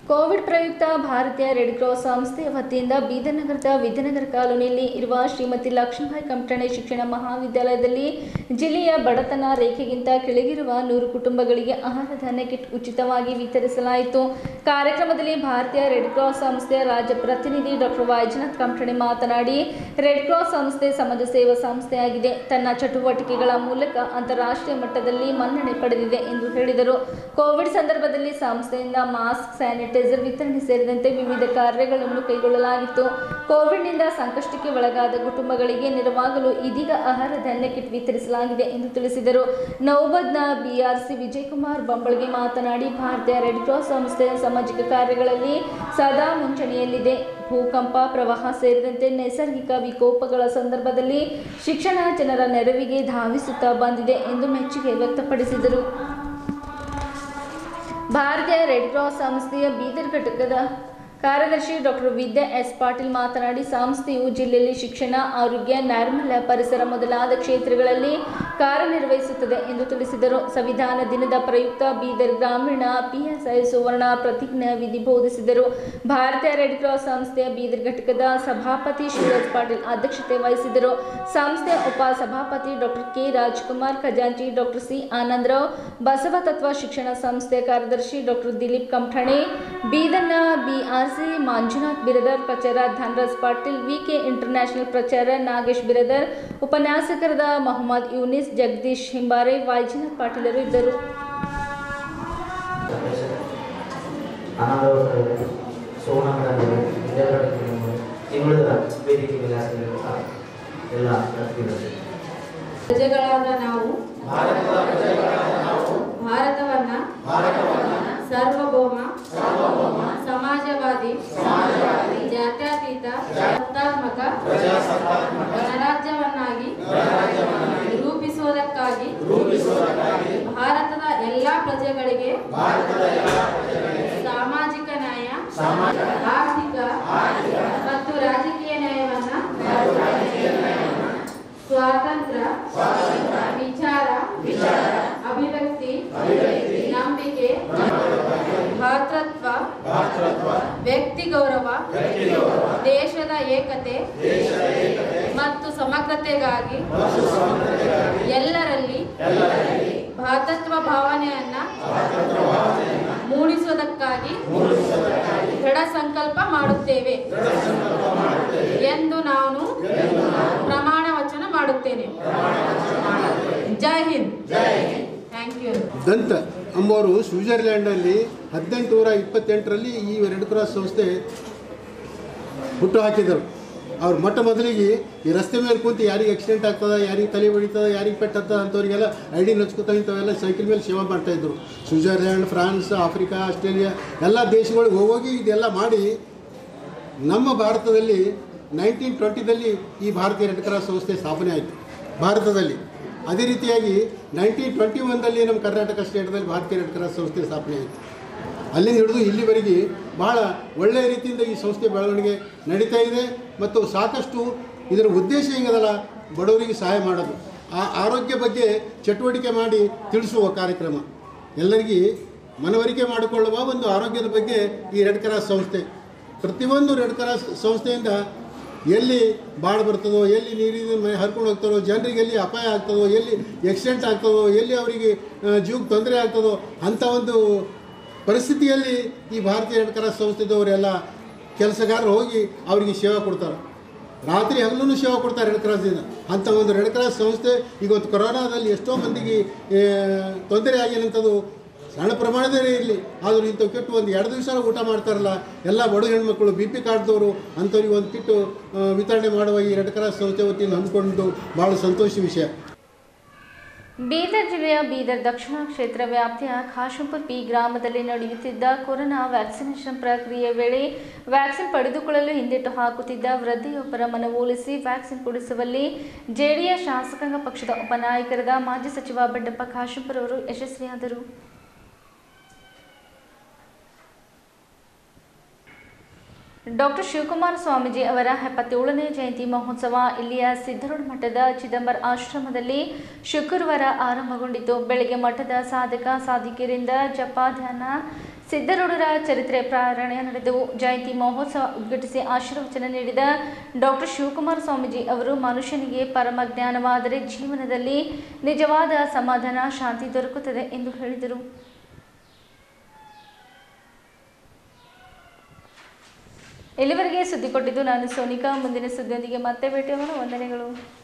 ಕೋವಿಡ್ ಪ್ರಯುಕ್ತ ಭಾರತೀಯ ರೆಡ್ ಕ್ರಾಸ್ ಸಂಸ್ಥೆಯ ವತಿಯಿಂದ ಬೀದರ್ ನಗರದ ವಿದ್ಯಾನಗರ ಕಾಲೋನಿಯಲ್ಲಿ ಇರುವ ಶ್ರೀಮತಿ ಲಕ್ಷ್ಮೀಬಾಯಿ ಕಮಟಣೆ ಶಿಕ್ಷಣ ಮಹಾವಿದ್ಯಾಲಯದಲ್ಲಿ ಜಿಲ್ಲೆಯ ಬಡತನ ರೇಖೆಗಿಂತ ಕೆಳಗಿರುವ ನೂರು ಕುಟುಂಬಗಳಿಗೆ ಆಹಾರ ಧಾನ್ಯ ಕಿಟ್ ಉಚಿತವಾಗಿ ವಿತರಿಸಲಾಯಿತು ಕಾರ್ಯಕ್ರಮದಲ್ಲಿ ಭಾರತೀಯ ರೆಡ್ ಕ್ರಾಸ್ ಸಂಸ್ಥೆಯ ರಾಜ್ಯ ಪ್ರತಿನಿಧಿ ಡಾಕ್ಟರ್ ವೈಜನಾಥ್ ಕಮಟಣೆ ಮಾತನಾಡಿ ರೆಡ್ ಕ್ರಾಸ್ ಸಂಸ್ಥೆ ಸಮಾಜ ಸೇವಾ ಸಂಸ್ಥೆಯಾಗಿದೆ ತನ್ನ ಚಟುವಟಿಕೆಗಳ ಮೂಲಕ ಅಂತಾರಾಷ್ಟ್ರೀಯ ಮಟ್ಟದಲ್ಲಿ ಮನ್ನಣೆ ಪಡೆದಿದೆ ಎಂದು ಹೇಳಿದರು ಕೋವಿಡ್ ಸಂದರ್ಭದಲ್ಲಿ ಸಂಸ್ಥೆಯಿಂದ ಮಾಸ್ಕ್ ಸ್ಯಾನಿಟೈಸರ್ ವಿತರಣೆ ಸೇರಿದಂತೆ ವಿವಿಧ ಕಾರ್ಯಗಳನ್ನು ಕೈಗೊಳ್ಳಲಾಗಿತ್ತು ಕೋವಿಡ್ನಿಂದ ಸಂಕಷ್ಟಕ್ಕೆ ಒಳಗಾದ ಕುಟುಂಬಗಳಿಗೆ ನೆರವಾಗಲು ಇದೀಗ ಆಹಾರ ಧಾನ್ಯ ಕಿಟ್ ವಿತರಿಸಲಾಗಿದೆ ಎಂದು ತಿಳಿಸಿದರು ನೌಬದ್ನ ಬಿಆರ್ಸಿ ವಿಜಯಕುಮಾರ್ ಬಂಬಳ್ಗೆ ಮಾತನಾಡಿ ಭಾರತೀಯ ರೆಡ್ ಕ್ರಾಸ್ ಸಂಸ್ಥೆಯ ಸಾಮಾಜಿಕ ಕಾರ್ಯಗಳಲ್ಲಿ ಸದಾ ಮುಂಚೂಣಿಯಲ್ಲಿದೆ ಭೂಕಂಪ ಪ್ರವಾಹ ಸೇರಿದಂತೆ ನೈಸರ್ಗಿಕ ವಿಕೋಪಗಳ ಸಂದರ್ಭದಲ್ಲಿ ಶಿಕ್ಷಣ ಜನರ ನೆರವಿಗೆ ಧಾವಿಸುತ್ತಾ ಬಂದಿದೆ ಎಂದು ಮೆಚ್ಚುಗೆ ವ್ಯಕ್ತಪಡಿಸಿದರು ಭಾರತೀಯ ರೆಡ್ ಕ್ರಾಸ್ ಸಂಸ್ಥೆಯ ಬೀದರ್ ಘಟಕದ ಕಾರ್ಯದರ್ಶಿ ಡಾಕ್ಟರ್ ವಿದ್ಯಾ ಎಸ್ ಪಾಟೀಲ್ ಮಾತನಾಡಿ ಸಂಸ್ಥೆಯು ಜಿಲ್ಲೆಯಲ್ಲಿ ಶಿಕ್ಷಣ ಆರೋಗ್ಯ ನೈರ್ಮಲ್ಯ ಪರಿಸರ ಮೊದಲಾದ ಕ್ಷೇತ್ರಗಳಲ್ಲಿ ಕಾರ್ಯನಿರ್ವಹಿಸುತ್ತದೆ ಎಂದು ತಿಳಿಸಿದರು ಸಂವಿಧಾನ ದಿನದ ಪ್ರಯುಕ್ತ ಬೀದರ್ ಗ್ರಾಮೀಣ ಪಿಎಸ್ಐ ಸುವರ್ಣ ಪ್ರತಿಜ್ಞಾ ವಿಧಿ ಬೋಧಿಸಿದರು ಭಾರತೀಯ ರೆಡ್ ಕ್ರಾಸ್ ಸಂಸ್ಥೆಯ ಬೀದರ್ ಘಟಕದ ಸಭಾಪತಿ ಶಿವರಾಜ್ ಪಾಟೀಲ್ ಅಧ್ಯಕ್ಷತೆ ವಹಿಸಿದರು ಸಂಸ್ಥೆಯ ಉಪ ಸಭಾಪತಿ ಡಾಕ್ಟರ್ ಕೆ ರಾಜ್ಕುಮಾರ್ ಖಜಾಂಚಿ ಡಾಕ್ಟರ್ ಸಿ ಆನಂದರಾವ್ ಬಸವ ತತ್ವ ಶಿಕ್ಷಣ ಸಂಸ್ಥೆಯ ಕಾರ್ಯದರ್ಶಿ ಡಾಕ್ಟರ್ ದಿಲೀಪ್ ಕಂಠಣೆ ಬೀದರ್ನ ಬಿಆರ್ಸಿ ಮಂಜುನಾಥ್ ಬಿರದರ್ ಪ್ರಚಾರ ಧನರಾಜ್ ಪಾಟೀಲ್ ವಿಕೆ ಇಂಟರ್ನ್ಯಾಷನಲ್ ಪ್ರಚಾರ ನಾಗೇಶ್ ಬಿರದರ್ ಉಪನ್ಯಾಸಕರಾದ ಮೊಹಮ್ಮದ್ ಯೂನಿಸ್ ಜಗದೀಶ್ ಹಿಂಬಾರೆ ವೈಜನಾಥ್ ಪಾಟೀಲರು ಇದ್ದರು ಅನಾರೋಗ್ಯ ಸೋಮನ ಮೇಡಮ್ ವಿದ್ಯಾರ್ಥಿ ಇನ್ನುಳಿದ ವೇದಿಕೆ ವಿಲಾಸಗಳು ಎಲ್ಲ ಪ್ರತಿನಿಧಿ ಪ್ರಜೆಗಳಾದ ನಾವು ಭಾರತವನ್ನ ಸರ್ವಭೌಮ ಸಮಾಜವಾದಿ ಜಾತ್ಯತೀತ ಸತ್ತಾತ್ಮಕ ಗಣರಾಜ್ಯವನ್ನಾಗಿ ರೂಪಿಸುವುದಕ್ಕಾಗಿ ಭಾರತದ ಎಲ್ಲ ಪ್ರಜೆಗಳಿಗೆ ಸಾಮಾಜಿಕ ನ್ಯಾಯ ಆರ್ಥಿಕ ಮತ್ತು ರಾಜಕೀಯ ನ್ಯಾಯವನ್ನ ಸ್ವಾತಂತ್ರ್ಯ ವಿಚಾರ ಅಭಿವ್ಯಕ್ತಿ ನಂಬಿಕೆ ಭಾತೃತ್ವ ವ್ಯಕ್ತಿ ಗೌರವ ದೇಶದ ಏಕತೆ ಮತ್ತು ಸಮಗ್ರತೆಗಾಗಿ ಎಲ್ಲರಲ್ಲಿ ಭಾತೃತ್ವ ಭಾವನೆಯನ್ನ ಮೂಡಿಸುವುದಕ್ಕಾಗಿ ದೃಢ ಸಂಕಲ್ಪ ಮಾಡುತ್ತೇವೆ ಎಂದು ನಾನು ಪ್ರಮಾಣ ವಚನ ಮಾಡುತ್ತೇನೆ ಜೈ ಹಿಂದ್ ಥ್ಯಾಂಕ್ ಯು ದಂತ ಅಂಬೋರು ಸ್ವಿಟ್ಜರ್ಲ್ಯಾಂಡಲ್ಲಿ ಹದಿನೆಂಟು ನೂರ ಇಪ್ಪತ್ತೆಂಟರಲ್ಲಿ ಈ ರೆಡ್ ಕ್ರಾಸ್ ಸಂಸ್ಥೆ ಹುಟ್ಟು ಹಾಕಿದರು ಅವ್ರು ಮೊಟ್ಟ ಮೊದಲಿಗೆ ಈ ರಸ್ತೆ ಮೇಲೆ ಕುಂತು ಯಾರಿಗೆ ಆಕ್ಸಿಡೆಂಟ್ ಆಗ್ತದ ಯಾರಿಗೆ ತಲೆ ಹೊಡಿತದ ಯಾರಿಗೆ ಪೆಟ್ಟದ ಅಂಥವ್ರಿಗೆಲ್ಲ ಐ ಡಿ ನಚ್ಕೋತಾ ಇಂಥವೆಲ್ಲ ಸೈಕಲ್ ಮೇಲೆ ಸೇವೆ ಮಾಡ್ತಾಯಿದ್ರು ಸ್ವಿಟ್ಜರ್ಲ್ಯಾಂಡ್ ಫ್ರಾನ್ಸ್ ಆಫ್ರಿಕಾ ಆಸ್ಟ್ರೇಲಿಯಾ ಎಲ್ಲ ದೇಶಗಳಿಗೆ ಹೋಗೋಗಿ ಇದೆಲ್ಲ ಮಾಡಿ ನಮ್ಮ ಭಾರತದಲ್ಲಿ ನೈನ್ಟೀನ್ ಟ್ವೆಂಟಿದಲ್ಲಿ ಈ ಭಾರತೀಯ ರೆಡ್ ಕ್ರಾಸ್ ಸಂಸ್ಥೆ ಸ್ಥಾಪನೆ ಆಯಿತು ಭಾರತದಲ್ಲಿ ಅದೇ ರೀತಿಯಾಗಿ ನೈನ್ಟೀನ್ ಟ್ವೆಂಟಿ ಒನ್ದಲ್ಲಿ ನಮ್ಮ ಕರ್ನಾಟಕ ಸ್ಟೇಟ್ದಲ್ಲಿ ಭಾರತೀಯ ರೆಡ್ ಕ್ರಾಸ್ ಸಂಸ್ಥೆ ಸ್ಥಾಪನೆ ಆಯಿತು ಅಲ್ಲಿಂದ ಹಿಡಿದು ಇಲ್ಲಿವರೆಗೆ ಬಹಳ ಒಳ್ಳೆಯ ರೀತಿಯಿಂದ ಈ ಸಂಸ್ಥೆ ಬೆಳವಣಿಗೆ ನಡೀತಾ ಇದೆ ಮತ್ತು ಸಾಕಷ್ಟು ಇದರ ಉದ್ದೇಶ ಹೆಂಗದಲ್ಲ ಬಡವರಿಗೆ ಸಹಾಯ ಮಾಡೋದು ಆ ಆರೋಗ್ಯ ಬಗ್ಗೆ ಚಟುವಟಿಕೆ ಮಾಡಿ ತಿಳಿಸುವ ಕಾರ್ಯಕ್ರಮ ಎಲ್ಲರಿಗೆ ಮನವರಿಕೆ ಮಾಡಿಕೊಳ್ಳುವ ಒಂದು ಆರೋಗ್ಯದ ಬಗ್ಗೆ ಈ ರೆಡ್ ಕ್ರಾಸ್ ಸಂಸ್ಥೆ ಪ್ರತಿಯೊಂದು ರೆಡ್ ಕ್ರಾಸ್ ಸಂಸ್ಥೆಯಿಂದ ಎಲ್ಲಿ ಬಾಳು ಬರ್ತದೋ ಎಲ್ಲಿ ನೀರಿನ ಮನೆ ಹರ್ಕೊಂಡು ಹೋಗ್ತಾರೋ ಜನರಿಗೆ ಎಲ್ಲಿ ಅಪಾಯ ಆಗ್ತದೋ ಎಲ್ಲಿ ಆಕ್ಸಿಡೆಂಟ್ ಆಗ್ತದೋ ಎಲ್ಲಿ ಅವರಿಗೆ ಜೀವಕ್ಕೆ ತೊಂದರೆ ಆಗ್ತದೋ ಅಂಥ ಒಂದು ಪರಿಸ್ಥಿತಿಯಲ್ಲಿ ಈ ಭಾರತೀಯ ರೆಡ್ ಕ್ರಾಸ್ ಸಂಸ್ಥೆದವರೆಲ್ಲ ಕೆಲಸಗಾರರು ಹೋಗಿ ಅವರಿಗೆ ಸೇವೆ ಕೊಡ್ತಾರೆ ರಾತ್ರಿ ಹಗಲೂ ಸೇವೆ ಕೊಡ್ತಾರೆ ರೆಡ್ ಕ್ರಾಸ್ದಿಂದ ಅಂಥ ಒಂದು ರೆಡ್ ಕ್ರಾಸ್ ಸಂಸ್ಥೆ ಇವತ್ತು ಕೊರೋನಾದಲ್ಲಿ ಎಷ್ಟೋ ಮಂದಿಗೆ ಆ, ತೊಂದರೆ ಆಗಿರೋಂಥದ್ದು ಸಣ್ಣ ಪ್ರಮಾಣದಲ್ಲಿ ಇರಲಿ ಆದರೂ ಇಂಥ ಕೆಟ್ಟು ಒಂದು ಎರಡು ದಿವಸ ಊಟ ಮಾಡ್ತಾರಲ್ಲ ಎಲ್ಲ ಬಡ ಹೆಣ್ಮಕ್ಳು ಬಿ ಪಿ ಕಾರ್ಡ್ದವರು ಅಂಥವ್ರಿಗೆ ಒಂದು ಕಿಟ್ಟು ಆ, ವಿತರಣೆ ಮಾಡುವ ಈ ರೆಡ್ ಕ್ರಾಸ್ ಸಂಸ್ಥೆ ವತಿಯಿಂದ ಹಮ್ಮಿಕೊಂಡು ಭಾಳ ಸಂತೋಷ ವಿಷಯ ಬೀದರ್ ಜಿಲ್ಲೆಯ ಬೀದರ್ ದಕ್ಷಿಣ ಕ್ಷೇತ್ರ ವ್ಯಾಪ್ತಿಯ ಖಾಶಂಪುರ್ ಪಿ ಗ್ರಾಮದಲ್ಲಿ ನಡೆಯುತ್ತಿದ್ದ ಕೊರೋನಾ ವ್ಯಾಕ್ಸಿನೇಷನ್ ಪ್ರಕ್ರಿಯೆ ವೇಳೆ ವ್ಯಾಕ್ಸಿನ್ ಪಡೆದುಕೊಳ್ಳಲು ಹಿಂದೇಟು ಹಾಕುತ್ತಿದ್ದ ವೃದ್ಧೆಯೊಬ್ಬರ ಮನವೊಲಿಸಿ ವ್ಯಾಕ್ಸಿನ್ ಕೊಡಿಸುವಲ್ಲಿ ಜೆಡಿಎಸ್ ಶಾಸಕಾಂಗ ಪಕ್ಷದ ಉಪನಾಯಕರಾದ ಮಾಜಿ ಸಚಿವ ಬಂಡಪ್ಪ ಖಾಶಂಪುರ್ ಅವರು ಯಶಸ್ವಿಯಾದರು ಡಾಕ್ಟರ್ ಶಿವಕುಮಾರ ಸ್ವಾಮೀಜಿ ಅವರ ಎಪ್ಪತ್ತೇಳನೇ ಜಯಂತಿ ಮಹೋತ್ಸವ ಇಲ್ಲಿಯ ಸಿದ್ದರೋಡ್ ಮಠದ ಚಿದಂಬರ ಆಶ್ರಮದಲ್ಲಿ ಶುಕ್ರವಾರ ಆರಂಭಗೊಂಡಿತು ಬೆಳಗ್ಗೆ ಮಠದ ಸಾಧಕ ಸಾಧಿಕೆಯರಿಂದ ಜಪ ಧ್ಯಾನ ಸಿದ್ದರೂಢರ ಚರಿತ್ರೆ ಪ್ರಾರಣೆ ನಡೆದವು ಜಯಂತಿ ಮಹೋತ್ಸವ ಉದ್ಘಾಟಿಸಿ ಆಶೀರ್ವಚನ ನೀಡಿದ ಡಾಕ್ಟರ್ ಶಿವಕುಮಾರ ಸ್ವಾಮೀಜಿ ಅವರು ಮನುಷ್ಯನಿಗೆ ಪರಮ ಜ್ಞಾನವಾದರೆ ಜೀವನದಲ್ಲಿ ನಿಜವಾದ ಸಮಾಧಾನ ಶಾಂತಿ ದೊರಕುತ್ತದೆ ಎಂದು ಹೇಳಿದರು ಇಲ್ಲಿವರೆಗೆ ಸುದ್ದಿ ಕೊಟ್ಟಿದ್ದು ನಾನು ಸೋನಿಕಾ ಮುಂದಿನ ಸುದ್ದಿಯೊಂದಿಗೆ ಮತ್ತೆ ಭೇಟಿಯಾಗೋಣ ವಂದನೆಗಳು